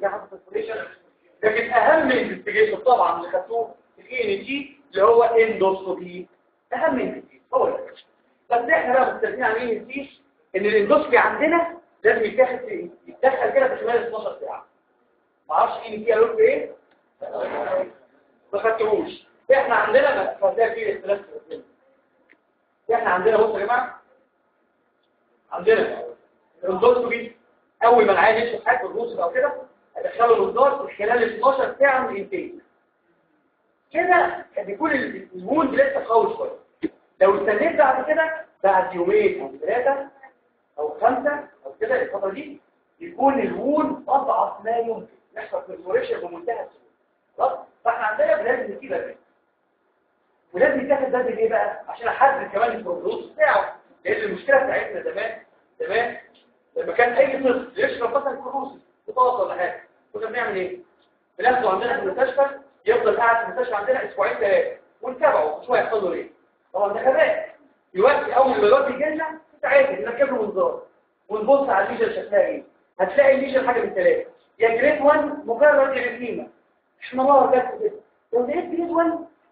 لكن اهم انفستيجيشن طبعا اللي خدتوه في الاي ان جي اللي هو اندوسكوبي اهم انفستيجيشن هو ده بس احنا بقى مختلفين عن الاي ان جي ان الاندوسكوبي عندنا لازم يتاخد في يتدخل كده في خلال 12 ساعه ما اعرفش ايه فيها لون ايه ما خدتهوش احنا عندنا ما هتلاقي فيه اختلاف في الاسئله احنا عندنا بصوا يا جماعه عندنا الاندوسكوبي اول ما العيان يشرب حاجه الروس او كده هدخله الوزار في خلال 12 ساعه من الانتاج كده بيكون الوند لسه قوي شويه لو استنيت بعد كده بعد يومين او ثلاثه او خمسه او كده الفتره دي يكون الوون اضعف ما يمكن يحصل بريفوريشن بمنتهى السهوله خلاص فاحنا عندنا لازم نسيب بدري ولازم يتاخد بدري ليه بقى عشان احدد كمان البروجنوز بتاعه لان المشكله بتاعتنا زمان زمان لما كان اي طفل يشرب مثلا كروسي بطاطا ولا حاجه كنا بنعمل ايه بناخده عندنا في المستشفى يفضل قاعد في المستشفى عندنا اسبوعين ثلاثه ونتابعه شويه يحصل له ايه طبعا ده غباء دلوقتي اول ما الواد يجي لنا انت عادي نركب له منظار ونبص على الليجن شكلها ايه هتلاقي الليجن حاجه من ثلاثه يا جريد 1 مجرد اريثيما احمرار بس كده لو لقيت جريد 1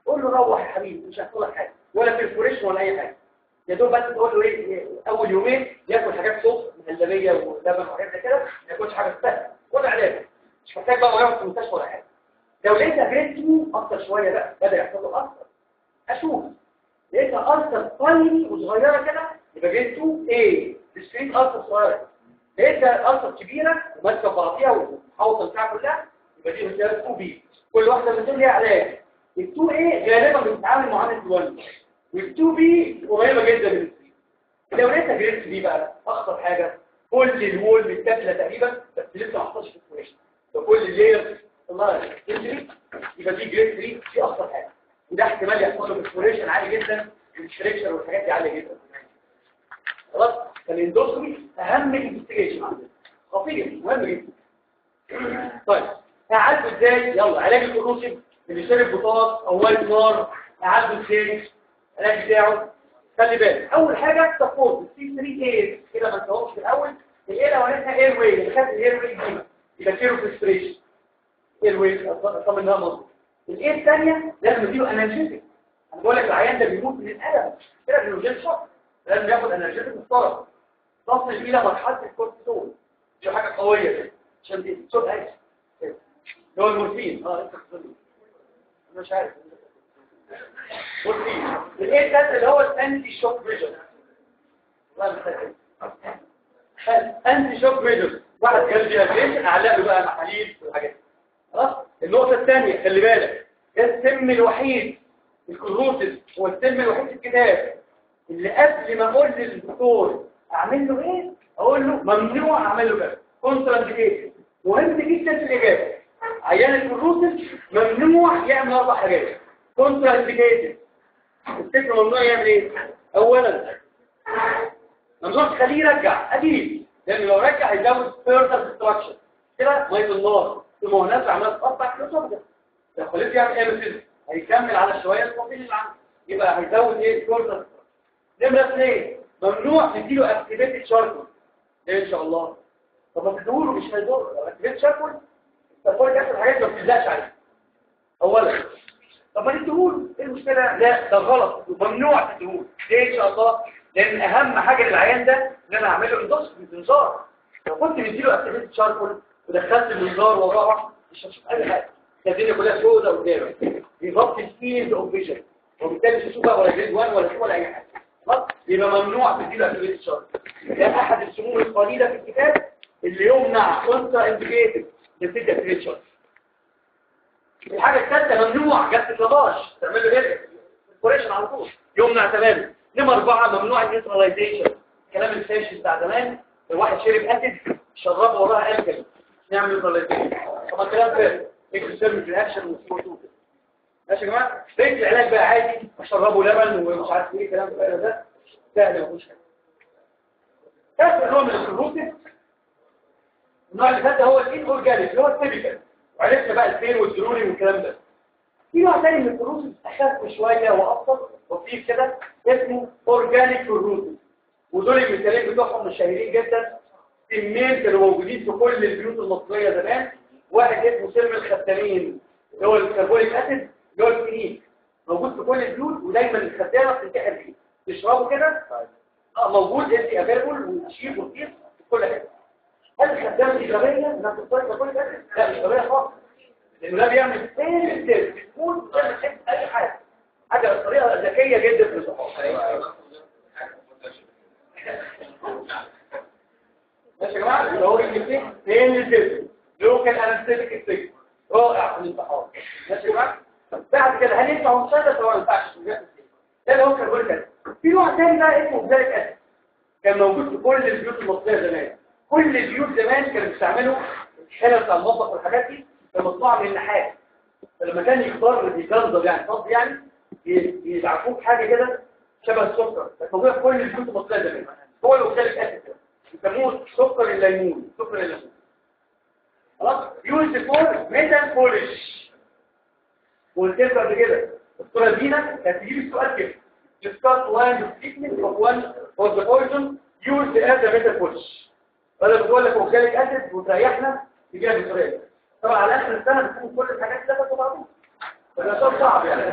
قول له روح يا حبيبي مش هيحصل لك حاجه ولا بيرفوريشن ولا اي حاجه يا دوب بس تقول له ايه اول يومين ياكل حاجات صوف مهلبيه ولبن وحاجات زي كده ما ياكلش حاجه سهله ولا علاج مش محتاج بقى يقعد في المستشفى ولا حاجه لو لقيتها جريد 2 اكتر شويه بقى بدا يحصل له اكتر اشوف لقيتها ارثر تايني وصغيره كده يبقى جريد 2 ايه ديسكريت ارثر صغيره لقيتها ارثر كبيره وماسكه بعضيها ومحوطه البتاع كلها يبقى دي مثال 2 بي كل واحده من دول ليها علاج ال 2 ايه غالبا بتتعامل معامله ال 1 وال 2 بي قريبه جدا من ال 3 لو لقيتها جريد 3 بقى اخطر حاجه كل الوول متاكله تقريبا بس لسه ما حصلش فيكوريشن فكل اللير الله تنزل يبقى دي جريد 3 دي اخطر حاجه وده احتمال يحصل له فيكوريشن عالي جدا والستريكشر والحاجات دي عاليه جدا خلاص فالاندوسكوبي اهم انفستيجيشن عندنا خطير مهم جدا طيب هعالجه ازاي يلا علاج الكروسيف اللي شارب بطاط او وايت نار هعالجه ازاي العلاج بتاعه خلي بالك اول حاجه سبورت سي 3 اير كده ما انتهوش في الاول الايه الاولانيه اير واي اللي خدت الاير واي دي يبقى كيرو فيستريشن اير واي طب انها مظبوط الايه الثانيه لازم نديله انرجيتك انا بقول لك العيان ده بيموت من الالم كده بيوجد شوك لازم ياخد انرجيتك محترم تصل الى مرحله الكورتيزول دي حاجه قويه كده عشان دي صوت عايز اللي هو المورفين اه انت بتقول انا مش عارف مورفين الايه الثالث اللي هو الانتي شوك فيجن والله مش فاكر انتي شوك فيجن واحد جاب لي ابليشن اعلق له بقى محاليل والحاجات خلاص النقطه الثانيه خلي بالك ده السم الوحيد الكروتس هو السم الوحيد في الكتاب اللي قبل ما اقول للدكتور اعمل له ايه اقول له ممنوع اعمل له كده كونترانديكيشن مهم جدا في الاجابه عيان الكروتس ممنوع يعمل اربع حاجات كونترانديكيشن الفكر ممنوع يعمل ايه اولا ممنوع تخليه يرجع اكيد لان لو رجع هيزود فيرذر ديستراكشن كده ميه النار المهنات عماله تقطع كده صبغه لو خليته يعمل ايه مثل هيكمل على الشويه الطويل اللي عنده يبقى هيزود ايه فيرذر نمره اثنين ممنوع نديله اكتيفيتد شاركل ليه ان شاء الله طب ما تدوره مش هيدور لو اكتيفيتد شاركل الفوليك اسيد الحاجات ما بتلزقش عليه اولا طب ما نديهوله ايه المشكله لا ده غلط ممنوع تديهوله ليه ان شاء الله لان اهم حاجه للعيان ده ان انا اعمل له اندوس بمنظار لو كنت مديله اكتيفيتد شاركل ودخلت المنظار وراه مش هتشوف اي حاجه الدنيا كلها سوداء قدامك بيغطي الفيلد اوف فيجن وبالتالي مش هتشوف بقى ولا جريد 1 ولا 2 ولا اي حاجه خلاص يبقى ممنوع تديله اكتيفيتد شاركل ده احد السموم القليله في الكتاب اللي يمنع كونترا انديكيتد نتيجه اكتيفيتد شاركل الحاجه الثالثه ممنوع جلسه لافاج تعمل له هيرك كوريشن على طول يمنع تماما نمره اربعه ممنوع النيوتراليزيشن الكلام الفاشل بتاع زمان الواحد شرب اسيد شربه وراها الكل نعمل نيوتراليزيشن طب الكلام فارغ اكسسيرم رياكشن وسموتو ماشي يا جماعه بقيت العلاج بقى عادي اشربه لبن ومش عارف ايه الكلام الفارغ ده سهل مفيش حاجه ثالث نوع من الكروتين النوع اللي فات ده هو الان اورجانيك اللي هو التيبيكال وعرفنا بقى الفين والدروني والكلام ده في نوع تاني من الكروتين اخف شويه وابسط لطيف كده اسمه اورجانيك كروتين ودول المثالين بتوعهم مشهورين جدا سمين كانوا موجودين في كل البيوت المصريه زمان واحد اسمه سم الخدامين اللي هو الكربونيك اسيد اللي هو الكنيك موجود في كل البيوت ودايما الخدامه بتنتحر فيه تشربه كده اه موجود انتي افيربل وتشيب وكيس في كل حته هل الخدامه دي غبيه انها تختار كربونيك اسيد لا مش غبيه خالص لانه ده بيعمل سيل سيل بتكون تعمل اي حاجه حاجه بطريقه ذكيه جدا في الصحه ماشي يا جماعه اللي هو الاثنين سيل سيل لوكال انستيك ستيك رائع في الامتحان ماشي يا جماعه بعد كده هل ينفع مسدس ولا ما ينفعش ده اللي هو كربونيك اسيد في نوع ثاني بقى اسمه بزاريك اسيد كان موجود في كل البيوت المصريه زمان كل البيوت زمان كانوا بيستعملوا الحلل بتاع المطبخ والحاجات دي كان مصنوعه من النحاس فلما كان يضطر يجنضب يعني فض يعني يدعكوك حاجه كده شبه السكر كانت موجوده في كل البيوت المصريه زمان هو اللي بزاريك اسيد يسموه سكر الليمون سكر الليمون خلاص يوز فور ميتال بولش قلت لكم قبل كده الدكتوره دينا كانت تجيب السؤال كده discuss line of treatment of one of the poison used as a metal polish ولا بتقول لك اوكاليك اسيد وتريحنا تجيها بالطريقه طبعا على اخر السنه بتكون كل الحاجات دي في بعضها ده صوت صعب يعني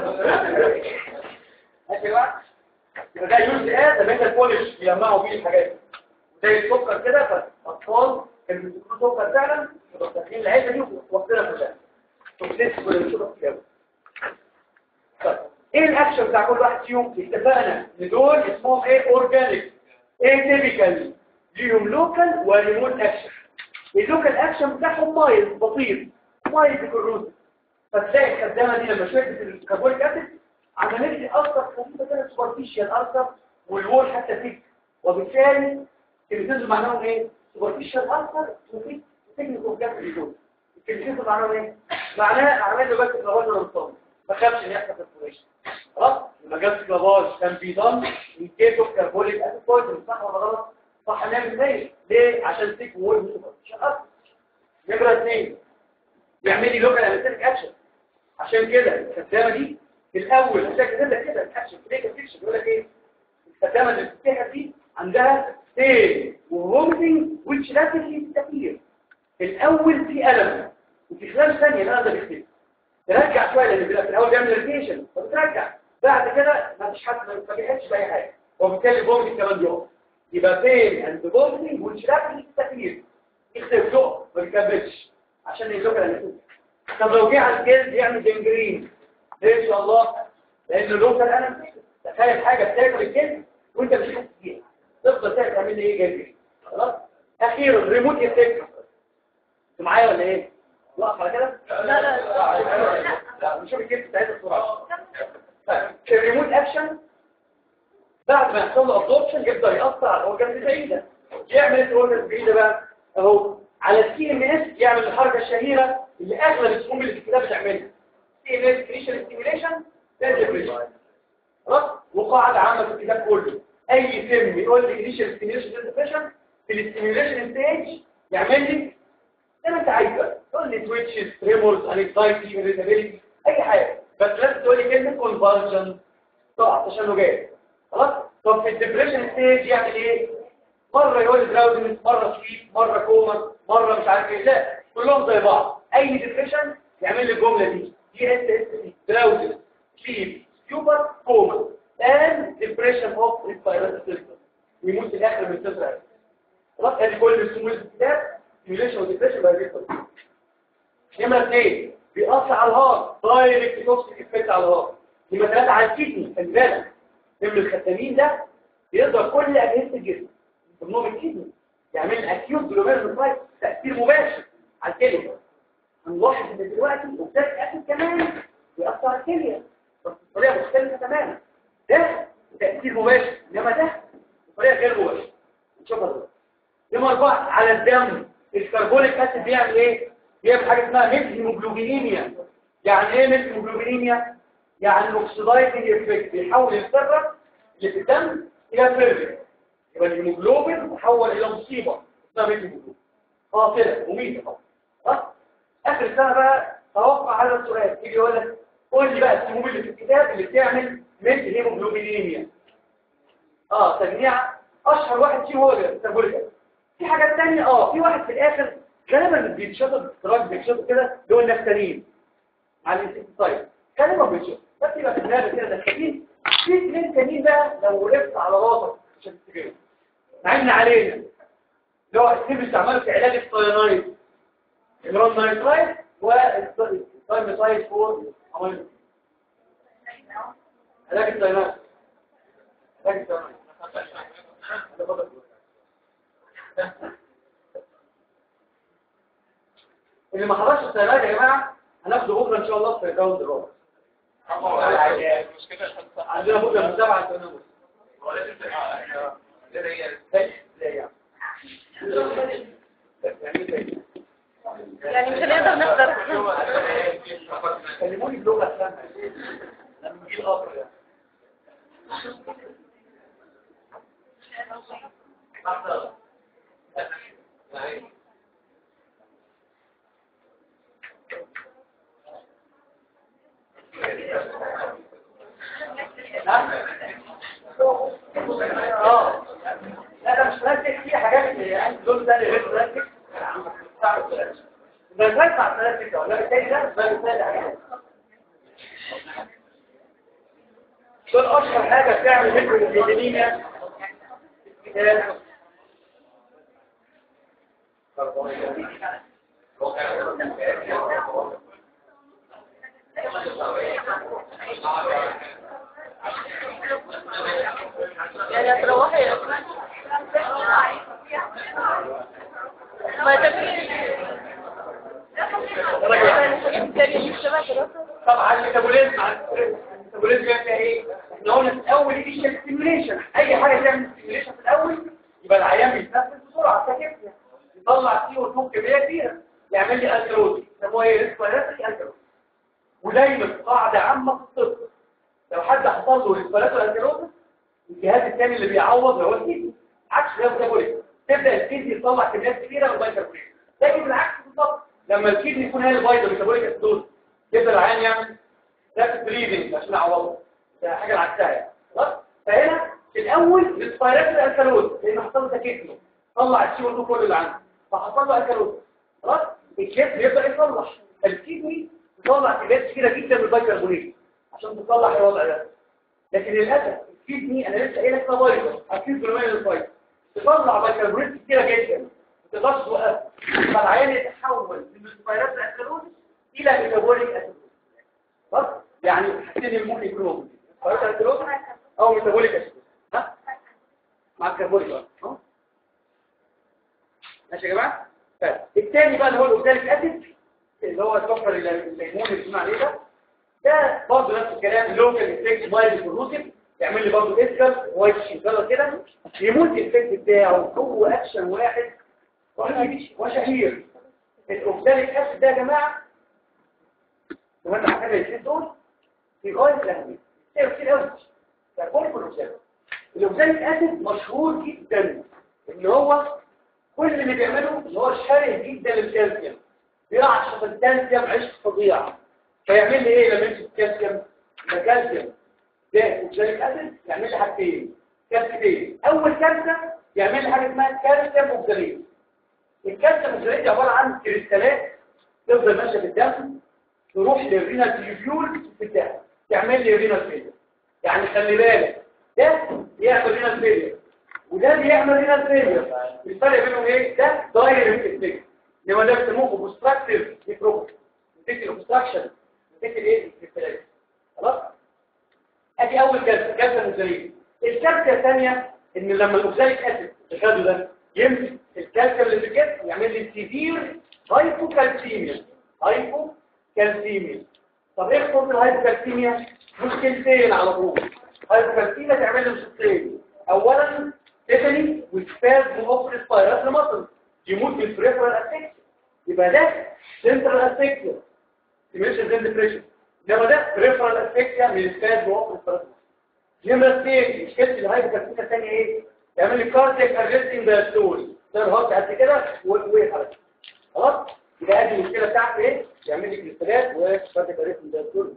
ماشي بقى يبقى ده يوز ايه ده ميتال بولش بيجمعوا بيه الحاجات زي السكر كده فالاطفال كانوا بيسكروا سكر فعلا يبقوا داخلين العيله دي وواخدينها كلها توكسيس كل كده طيب ايه الاكشن بتاع كل واحد فيهم اتفقنا ان دول اسمهم ايه اورجانيك ايه تيبيكال ليهم لوكال وريموت اكشن اللوكال اكشن بتاعهم مايل بسيط مايل بكروز فتلاقي الخدامه دي لما شربت الكربونيك اسيد عملت لي اثر خفيفه كده سوبرفيشال اثر والوول حتى فيك وبالتالي الكلمتين معناهم ايه سوبرفيشال اثر وفيك تكنيك اوف جاس دول الكلمتين معناهم ايه معناه عمليه بس الغاز والانصاب ما خافش ان يحصل فلتريشن خلاص لما جاب كلافاج كان بيضم من كيتو كربونيك اسيد بويزن صح ولا غلط صح 100% ليه عشان تيك وول سوبرفيشال اثر نمره اثنين بيعمل لي لوكال انستيك اكشن عشان كده الخدامه دي في الاول هتلاقي كده كده الاكشن بريك فيكشن بيقول لك ايه الخدامه اللي بتفتحها دي عندها ستيل وهومتنج which rapidly disappear الاول في الم وفي خلال ثانيه الالم ده بيختفي ترجع شويه لان بيبقى في الاول بيعمل ريفيشن فبترجع بعد كده ما فيش حد ما بيحسش باي حاجه وبالتالي البومبنج كمان بيقف يبقى فين اند بومبنج which rapidly disappear يختفي يقف ما بيكملش عشان يلوكال انستيك طب لو جه على الجلد يعمل جنجرين ليه ان شاء الله لان اللوكال انا تخيل حاجه بتاكل الجلد وانت مش حاسس بيها تفضل تعمل لي ايه جنجرين خلاص اخيرا ريموت افكت انت معايا ولا ايه واقف على كده لا لا لا نشوف الجلد بتاعتها بسرعه طيب الريموت اكشن بعد ما يحصل له ابزوربشن يبدا ياثر على الاورجان البعيده يعمل الاورجان البعيده بقى اهو على السي ام اس يعمل الحركه الشهيره اللي اغلب السموم اللي في الكتاب بتعملها سي ام اس كريشن ستيميوليشن ديبريشن خلاص وقاعده عامه في الكتاب كله اي سم يقول لي كريشن ستيميوليشن ديبريشن في الاستيميوليشن ستيج يعمل لي زي ما انت عايز بقى تقول لي تويتشز تريمورز انكزايتي irritability اي حاجه بس لازم تقول لي كلمه كونفالجن طبعا عشان جاي خلاص طب في الديبريشن ستيج يعمل ايه مرة يقول دراوزنس مرة سويت مرة كومر مرة مش عارف ايه لا كلهم زي بعض اي ديبريشن يعمل لي الجملة دي دي اس اس دي دراوزنس سليب سوبر كومر and depression of respiratory system ويموت في الاخر من صفر خلاص ادي كل السمول الكتاب سيميوليشن وديبريشن بقى بيحصل نمرة اثنين بيأثر على الهارت دايركت توكسيك افكت على الهارت نمرة ثلاثة على الكيدني خلي بالك نمرة الختامين ده بيقدر كل اجهزة الجسم ضمنهم الكيدني يعمل اكيوت جلوميرولوسايت تأثير مباشر على الكلى هنلاحظ ان دلوقتي وبالذات اكيد كمان بيأثر على الكليه بس بطريقه مختلفه تماما ده تأثير مباشر انما ده بطريقه غير مباشره نشوفها دلوقتي نمرة أربعة على الدم الكربونيك اسيد بيعمل ايه؟ بيعمل حاجة اسمها ميثيموجلوبينيميا يعني ايه ميثيموجلوبينيميا؟ يعني الاكسدايزنج افكت بيحول الذرة اللي في الدم الى فيرمين يبقى الهيموجلوبين تحول الى مصيبة اسمها ميثيموجلوبين قاتلة مميتة طبعا ها؟ اخر السنة بقى توقع هذا السؤال يجي يقول لك قول لي بقى السموم اللي في الكتاب اللي بتعمل ميثيموجلوبينيميا اه تجميع اشهر واحد فيهم هو الكربونيك اسيد في حاجات تانية اه في واحد في الاخر غالبا بيتشطب استراج بيتشطب كده اللي هو النفتالين مع الانسكتايد غالبا بيتشطب بس يبقى في دماغك كده نفتالين في اثنين تانيين بقى لو وقفت على راسك مش هتفتكرهم مع ان علينا اللي هو السيب استعماله في علاج الصيانايد الرون نايترايد والتايميتايد فور عمل علاج الصيانايد علاج الصيانايد اللي ما حضرش السيارات يا جماعه هناخده بكره ان شاء الله في الراوند الرابع عندنا بكره من 7 ل 8 ونص يعني مش هنقدر نحضر كلموني بلغه سهله لما نجي القطر يعني اه لا ده مش بلاستيك في حاجات عندي دول تاني غير بلاستيك ده زي بتاع البلاستيك ده ولا بالتالي ده زي بالتالي حاجات دول اشهر حاجه بتعمل هيبوجليكيميا يعني هتروحي يا اسماء ما تبقي تاني مش شبه دراسة طبعا الميتابوليزم الميتابوليزم بيبقى ايه احنا قلنا في الاول ايه ستيميوليشن اي حاجه تعمل ستيميوليشن في الاول يبقى العيان بيتنفس بسرعه فكيفيا يطلع سي او 2 كميه كبيره يعمل لي الكلوز يسموها ايه ريسبيراتوري الكلوز ودايما قاعده عامه في الطب لو حد حصل له ريسبيراتوري الكلوز الجهاز الثاني اللي بيعوض هو الكيدني عكس ده ميتابوليزم تبدا الكيدني يطلع كميات كبيره من البايكربونات لكن بالعكس بالظبط لما الكيدني يكون هي البايضه ميتابوليك اسيدوز يبدا العيان يعمل ذات بريدنج عشان يعوضه ده حاجه العكسها يعني خلاص فهنا في الاول ريسبيراتوري الكالوز لان حصل له تكتله طلع السي او 2 كله اللي عنده فحصل له الكالوز خلاص الجسم يبدا يصلح الكيدني تطلع كميات كبيره جدا من البيكربونات عشان تصلح الوضع ده لكن للاسف الكيدني انا لسه قايل لك بايظه اكيد بالميه الفايت تطلع بيكربونات كتيره جدا ما تقدرش توقفها فالعيان يتحول من الفيروس الكالوز الى ميتابوليك اسيدوز خلاص يعني حاجتين ممكن يكونوا فيروس الكالوز او ميتابوليك اسيدوز ها مع الكربونيك ها ماشي يا جماعه طيب الثاني بقى اللي هو الاوكساليك اسيد اللي هو السكر الليمون اللي بنقول عليه ده ده برضه نفس الكلام لوكال افكت مايل كوروسيف يعمل لي برضه اسكر وايت شيكر كده يموت الافكت بتاعه هو اكشن واحد وشهير الاوكساليك اسيد ده يا جماعه لو انت عارفين الاثنين دول في غايه الاهميه كتير كتير قوي فكل كل اوكساليك الاوكساليك اسيد مشهور جدا ان هو كل اللي بيعمله ان هو شره جدا للكالسيوم بيعشق الكالسيوم عشق فظيع فيعمل لي ايه لما يمسك الكالسيوم ده كالسيوم ده اوكساليك اسيد يعمل لي حاجتين كالسيتين اول كالسيوم يعمل لي حاجه اسمها كالسيوم اوكساليت الكالسيوم اوكساليت دي عباره عن كريستالات تفضل ماشيه في الدم تروح للرينال تيوبيول في الدم تعمل لي رينال فيلير يعني خلي بالك ده يعمل رينال فيلير وده بيعمل رينال فيلير الفرق بينهم ايه ده دايركت افكت لما ده بيسموه اوبستراكتيف ميكروب نتيجه الاوبستراكشن نتيجه ايه الكريستالات خلاص ادي اول كالسيوم كالسيوم اوكساليت الكارثه الثانيه ان لما الاوكساليك اسيد تخده ده يمسك الكالسيوم اللي في الجسم يعمل لي سيفير هايبوكالسيميا هايبوكالسيميا طب ايه خطوط الهايبوكالسيميا مشكلتين على طول هايبوكالسيميا تعمل لي مشكلتين اولا تيتاني وسباز اوف ريسبيراتوري ماسل يموت من البريفرال افكت يبقى ده سنترال افكت سيميشن زين ديبريشن انما ده بريفرال افكت من السباز اوف ريسبيراتوري نمرة اثنين مشكلة الهايبوكالسيميا الثانية ايه؟ تعمل لي كاردياك ارستنج دايستول ده الهارت قد كده ويحرك خلاص؟ يبقى ادي المشكلة بتاعته ايه؟ يعمل لي كريستالات وكاردياك ارستنج دايستول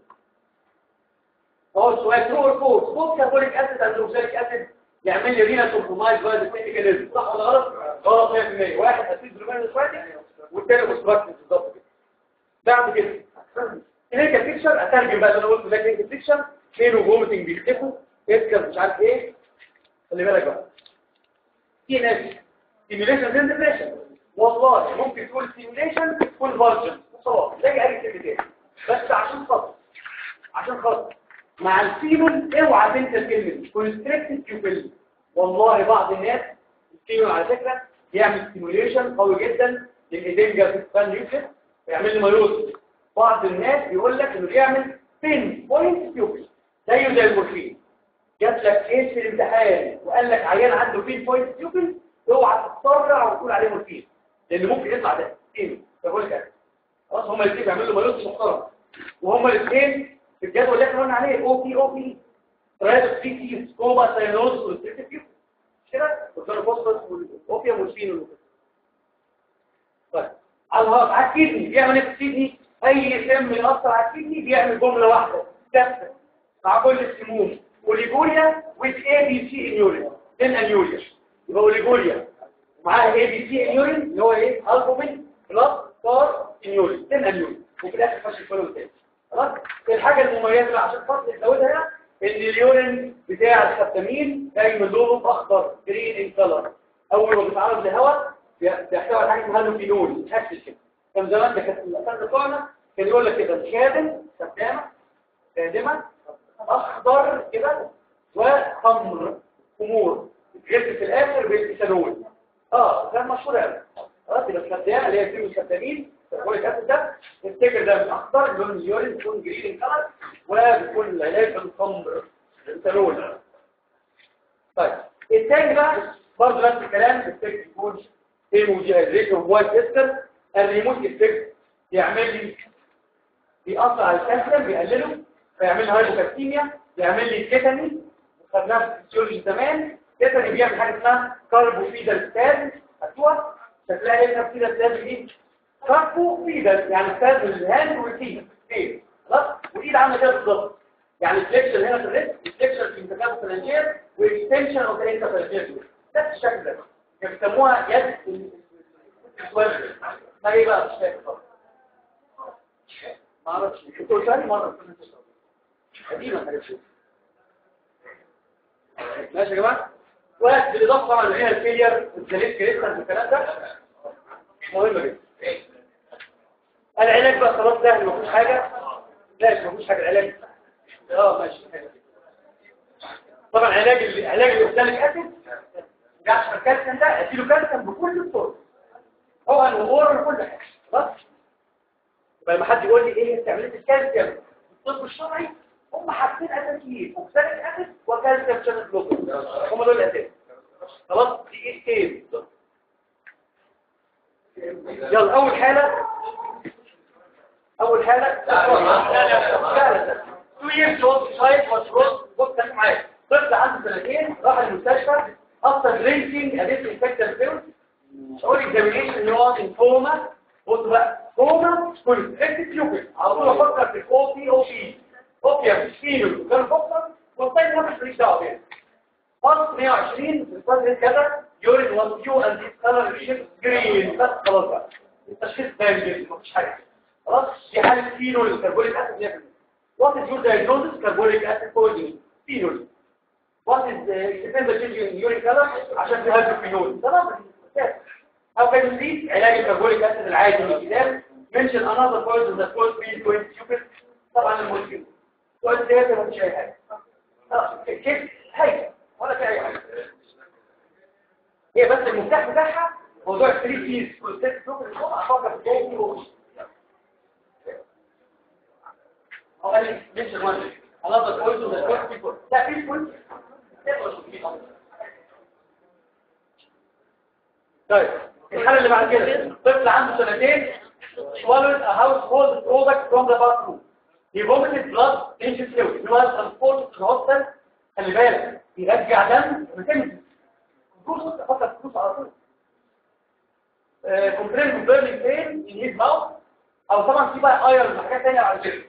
هو السؤال ترو اور فولس فولس كاربونيك اسيد اند اوكساليك اسيد يعمل لي رينا كومبرومايز باي ميكانيزم صح ولا غلط؟ غلط 100% واحد اسيد روماني اسواتي والثاني اوبستراكتيف بالظبط كده بعد كده كلينيكال بيكتشر اترجم بقى اللي انا قلته ده كلينيكال بيكتشر فين وفوميتنج بيختفوا اسكر مش عارف ايه خلي بالك بقى في ناس سيميوليشن زي ديبريشن والله ممكن تقول سيميوليشن تقول فارجن خلاص زي اي كلمتين بس عشان خاطر عشان خاطر مع الفينول اوعى تنسى الكلمه دي كونستريكتد بيوبل والله بعض الناس الفينول على فكره بيعمل سيميوليشن قوي جدا للايدنجا في الفان نيوكليس ويعمل لي مايوز بعض الناس بيقول لك انه بيعمل بين بوينت بيوبل زيه زي المورفين جات لك كيس في الامتحان وقال لك عيان عنده بين بوينت بيوبل اوعى تتسرع وتقول عليه مورفين لان ممكن يطلع ده ايه بقول لك خلاص هما الاثنين بيعملوا مايوز محترم وهما الاثنين في الجدول اللي احنا قلنا عليه او بي او بي ترايدو سي تي سكوبا ساينوز والستريتيف كده والفوسفورس والاوبيوم والفينول طيب على الهارت على الكدني بيعمل ايه في الكدني اي سم ياثر على الكدني بيعمل جمله واحده ثابته مع كل السموم اوليجوريا with ABC in urine then انيوريا يبقى اوليجوريا ومعاها ABC in urine اللي هو ايه البومين بلس ستار in urine then انيوريا وفي الاخر فشل كله تاني خلاص الحاجه المميزه عشان خاطر نزودها هنا ان اليورين بتاع الخبتامين دايما لونه اخضر جرين ان كلر اول ما بيتعرض للهواء بيحتوي على حاجه اسمها لوبينول تحسس كده كان زمان ده كانت الاساس بتوعنا كان يقول لك كده خادم خدامه خادمه اخضر كده وخمر خمور جبت في الاخر بالإيثانول اه ده مشهور قوي خلاص يبقى الخدامه اللي هي فيه الخدامين الفوليك اسيد ده التكر ده من اخضر لون اليورين بيكون جرين كلر وبيكون العلاج بالخمر الإيثانول طيب التاني بقى برضه نفس الكلام التكر يكون هيموجيهيدريشن وايت استر الريموت افكت يعمل لي بيأثر على الكالسيوم بيقلله فيعمل لي هايبوكالسيميا بيعمل لي كيتاني خدناها في الفسيولوجي زمان كيتاني بيعمل حاجه اسمها كاربوفيدال ستاز هتوها شكلها ايه الكاربوفيدال ستاز دي كاربوفيدال يعني ستاز الهاند والتيم ايه خلاص والايد عامله كده بالظبط يعني فليكشن هنا في الريست فليكشن في المتكابل فلانجير واكستنشن اوف ذا انترفلانجير نفس الشكل ده كانوا بيسموها يد السوال ما ايه بقى مش فاكر طبعا ما اعرفش كنت ثاني مره قديمه حاجه شوف ماشي يا جماعه واحد بالاضافه طبعا اللي هي الفيلير الزليت كريستال والكلام ده مهم جدا العلاج بقى خلاص ده ما فيهوش حاجه لا ما فيهوش حاجه العلاج اه ماشي طبعا علاج ال- علاج الاوكساليك اسيد جعش الكالسيوم ده اديله كالسيوم بكل الطرق هو الامور وكل حاجه خلاص يبقى لما حد يقول لي ايه استعمالات الكالسيوم في الطب الشرعي هم حاجتين اساسيين اوكساليك اسيد وكالسيوم شانل بلوكر هم دول الاساس خلاص دي ايه ايه يلا اول حاله اول حاله لا تو years old child was brought بص خليك معايا طفل عنده سنتين راح المستشفى after drinking a disinfectant pill اول examination اللي هو in coma بص بقى كوما كونستريكتد بيوبل على طول افكر في الاو بي او بي اوبيا فينول كان بفكر والطيب ما مش دعوه بيها فاص 120 بالفضل كذا يورين وان كيو اند ديس كلر شيب جرين بس خلاص بقى التشخيص باين جدا مفيش حاجه خلاص دي حاله فينول كربونيك اسيد 100% What is your diagnosis? Carbonic acid poisoning. Phenol. What is the extended change in urine color? عشان في هيدروفينول. تمام. How can you treat علاج الكربونيك اسيد العادي من الكتاب؟ Mention another poison that cause me to stupid. طبعا المشكلة. سؤال زيادة ما فيش أي حاجة. آه، كيف؟ حاجة. ولا في أي حاجة. هي بس المفتاح بتاعها موضوع الثري فيز والست سوبر اللي هو أفكر في جاي فيه أو قال لي mention one. Another poison that cause people. لا في poison. طيب الحالة اللي بعد كده طفل عنده سنتين swallowed a household product from the bathroom he vomited blood into fluid he was transported to the hospital خلي بالك يرجع دم وتمشي فلوس فقط فلوس على طول complained of burning pain in his mouth او طبعا في بقى ايرون وحاجات ثانيه على كده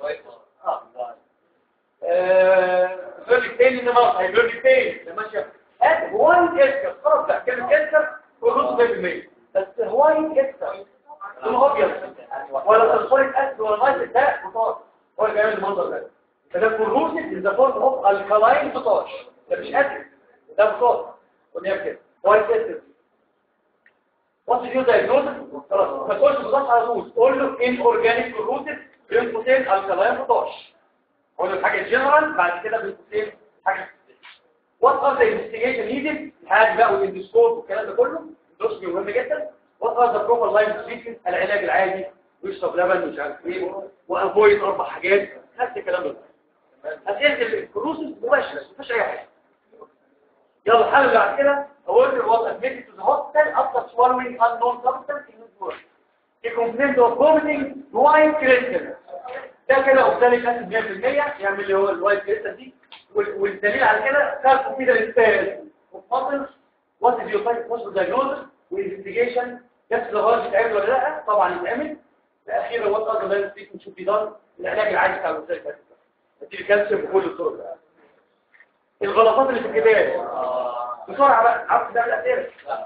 اه burning pain in the mouth هي burning pain ده ماشيه هات وايت اسكر خلاص بقى كلمه اسكر والرز 100% بس وايت اسكر لونه ابيض ولا سلفوريك اسيد ولا ميه ده بطاط هو اللي بيعمل المنظر ده فده كروسيف ان ذا فورم اوف الكالاين بطاش ده مش اسيد ده بطاط ودي كده وايت اسكر وانت يو دايجنوستس خلاص ما تقولش بطاش على طول قول له ان اورجانيك كروسيف بين قوسين الكالاين بطاش قول له الحاجه جنرال بعد كده بين قوسين حاجه وات ار ذا انفستيجيشن نيدد الحاجه بقى والاندوسكوب والكلام ده كله دوسكي مهم جدا وات ار ذا بروبر لاين تريتمنت العلاج العادي ويشرب لبن مش عارف ايه وافويد اربع حاجات نفس الكلام ده اسئله الكروسس مباشره مفيش اي حاجه يلا الحاله اللي بعد كده اقول له was admitted to the hospital after swallowing unknown substance in his blood he complained of vomiting white crystal ده كده اوكساليك اسيد 100% يعمل اللي هو الوايت كريستال دي وال- والدليل على كده خلقوا كده الستايل وفضل وات از يور تايب بوست دايجنوستس وانفستيجيشن نفس الغرض يتعمل ولا لا طبعا يتعمل اخيرا وات ار ذا تريتمنت شود بي دان العلاج العادي بتاع الاوكساليك اسيد ادي الكالسيوم بكل الطرق بقى. الغلطات اللي في الكتاب بسرعه بقى عارف ده الاسئله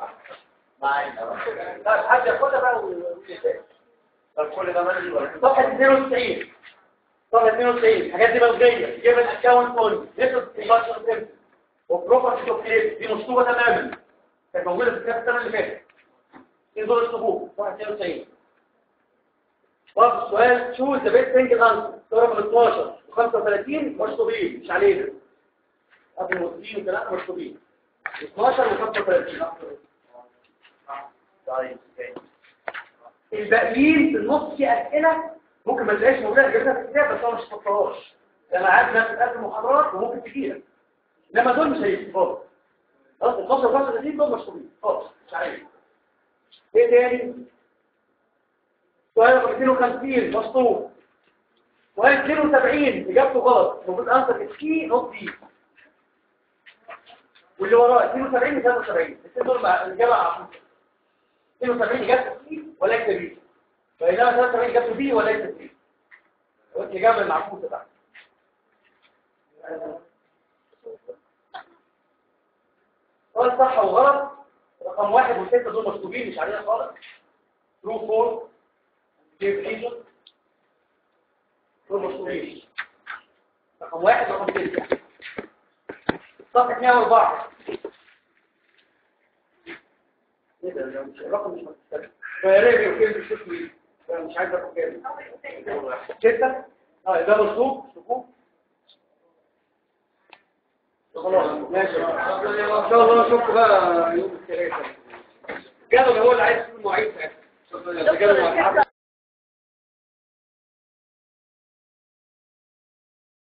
طيب حد ياخدها بقى ويقول طب كل ده مالي صفحه 92 صفحة 92 الحاجات دي ملغية جيب الاكونت اون نسبة 16 سنت وبروبرتي اوف كليب دي مشطوبة تماما كانت موجودة في الكتاب السنة اللي فاتت ايه دول الصفوف صفحة 92 برضه السؤال شو ذا بيست ثينج انسر صورة من 12 و 35 مشطوبين مش علينا قبل المسلمين وثلاثة مشطوبين 12 و 35 طيب الباقيين في النص في اسئله ممكن ما تلاقيش موجوده جبتها في الكتاب بس انا مش هحطهاش انا عارف نفس قد المحاضرات وممكن تجيلك انما دول مش هيستفادوا خلاص ال 12 و 35 دول مشطوبين خلاص مش عارف ايه تاني سؤال رقم 52 مشطوب سؤال 72 اجابته غلط المفروض انسر سي نوت دي واللي وراه 72 و 73 الاثنين دول مع- الاجابه عقيمه 72 اجابته سي وليس بي بينما 73 اجابته بي وليس بي الاجابه المعكوسه بقى سؤال صح وغلط رقم واحد وستة دول مكتوبين مش عليها خالص ترو فور كيف ريجن دول مكتوبين رقم واحد رقم ستة صفحة 104 ايه ده ده مش- الرقم مش مكتوب فياري وكيف مش مكتوب مش عايز رقم كام ستة اه ده مصروف صفوف خلاص ماشي ان شاء الله نشوفكم بقى يوم الثلاثاء الجدول هو اللي عايز يكون معيد ساعتها دكتور الكتاب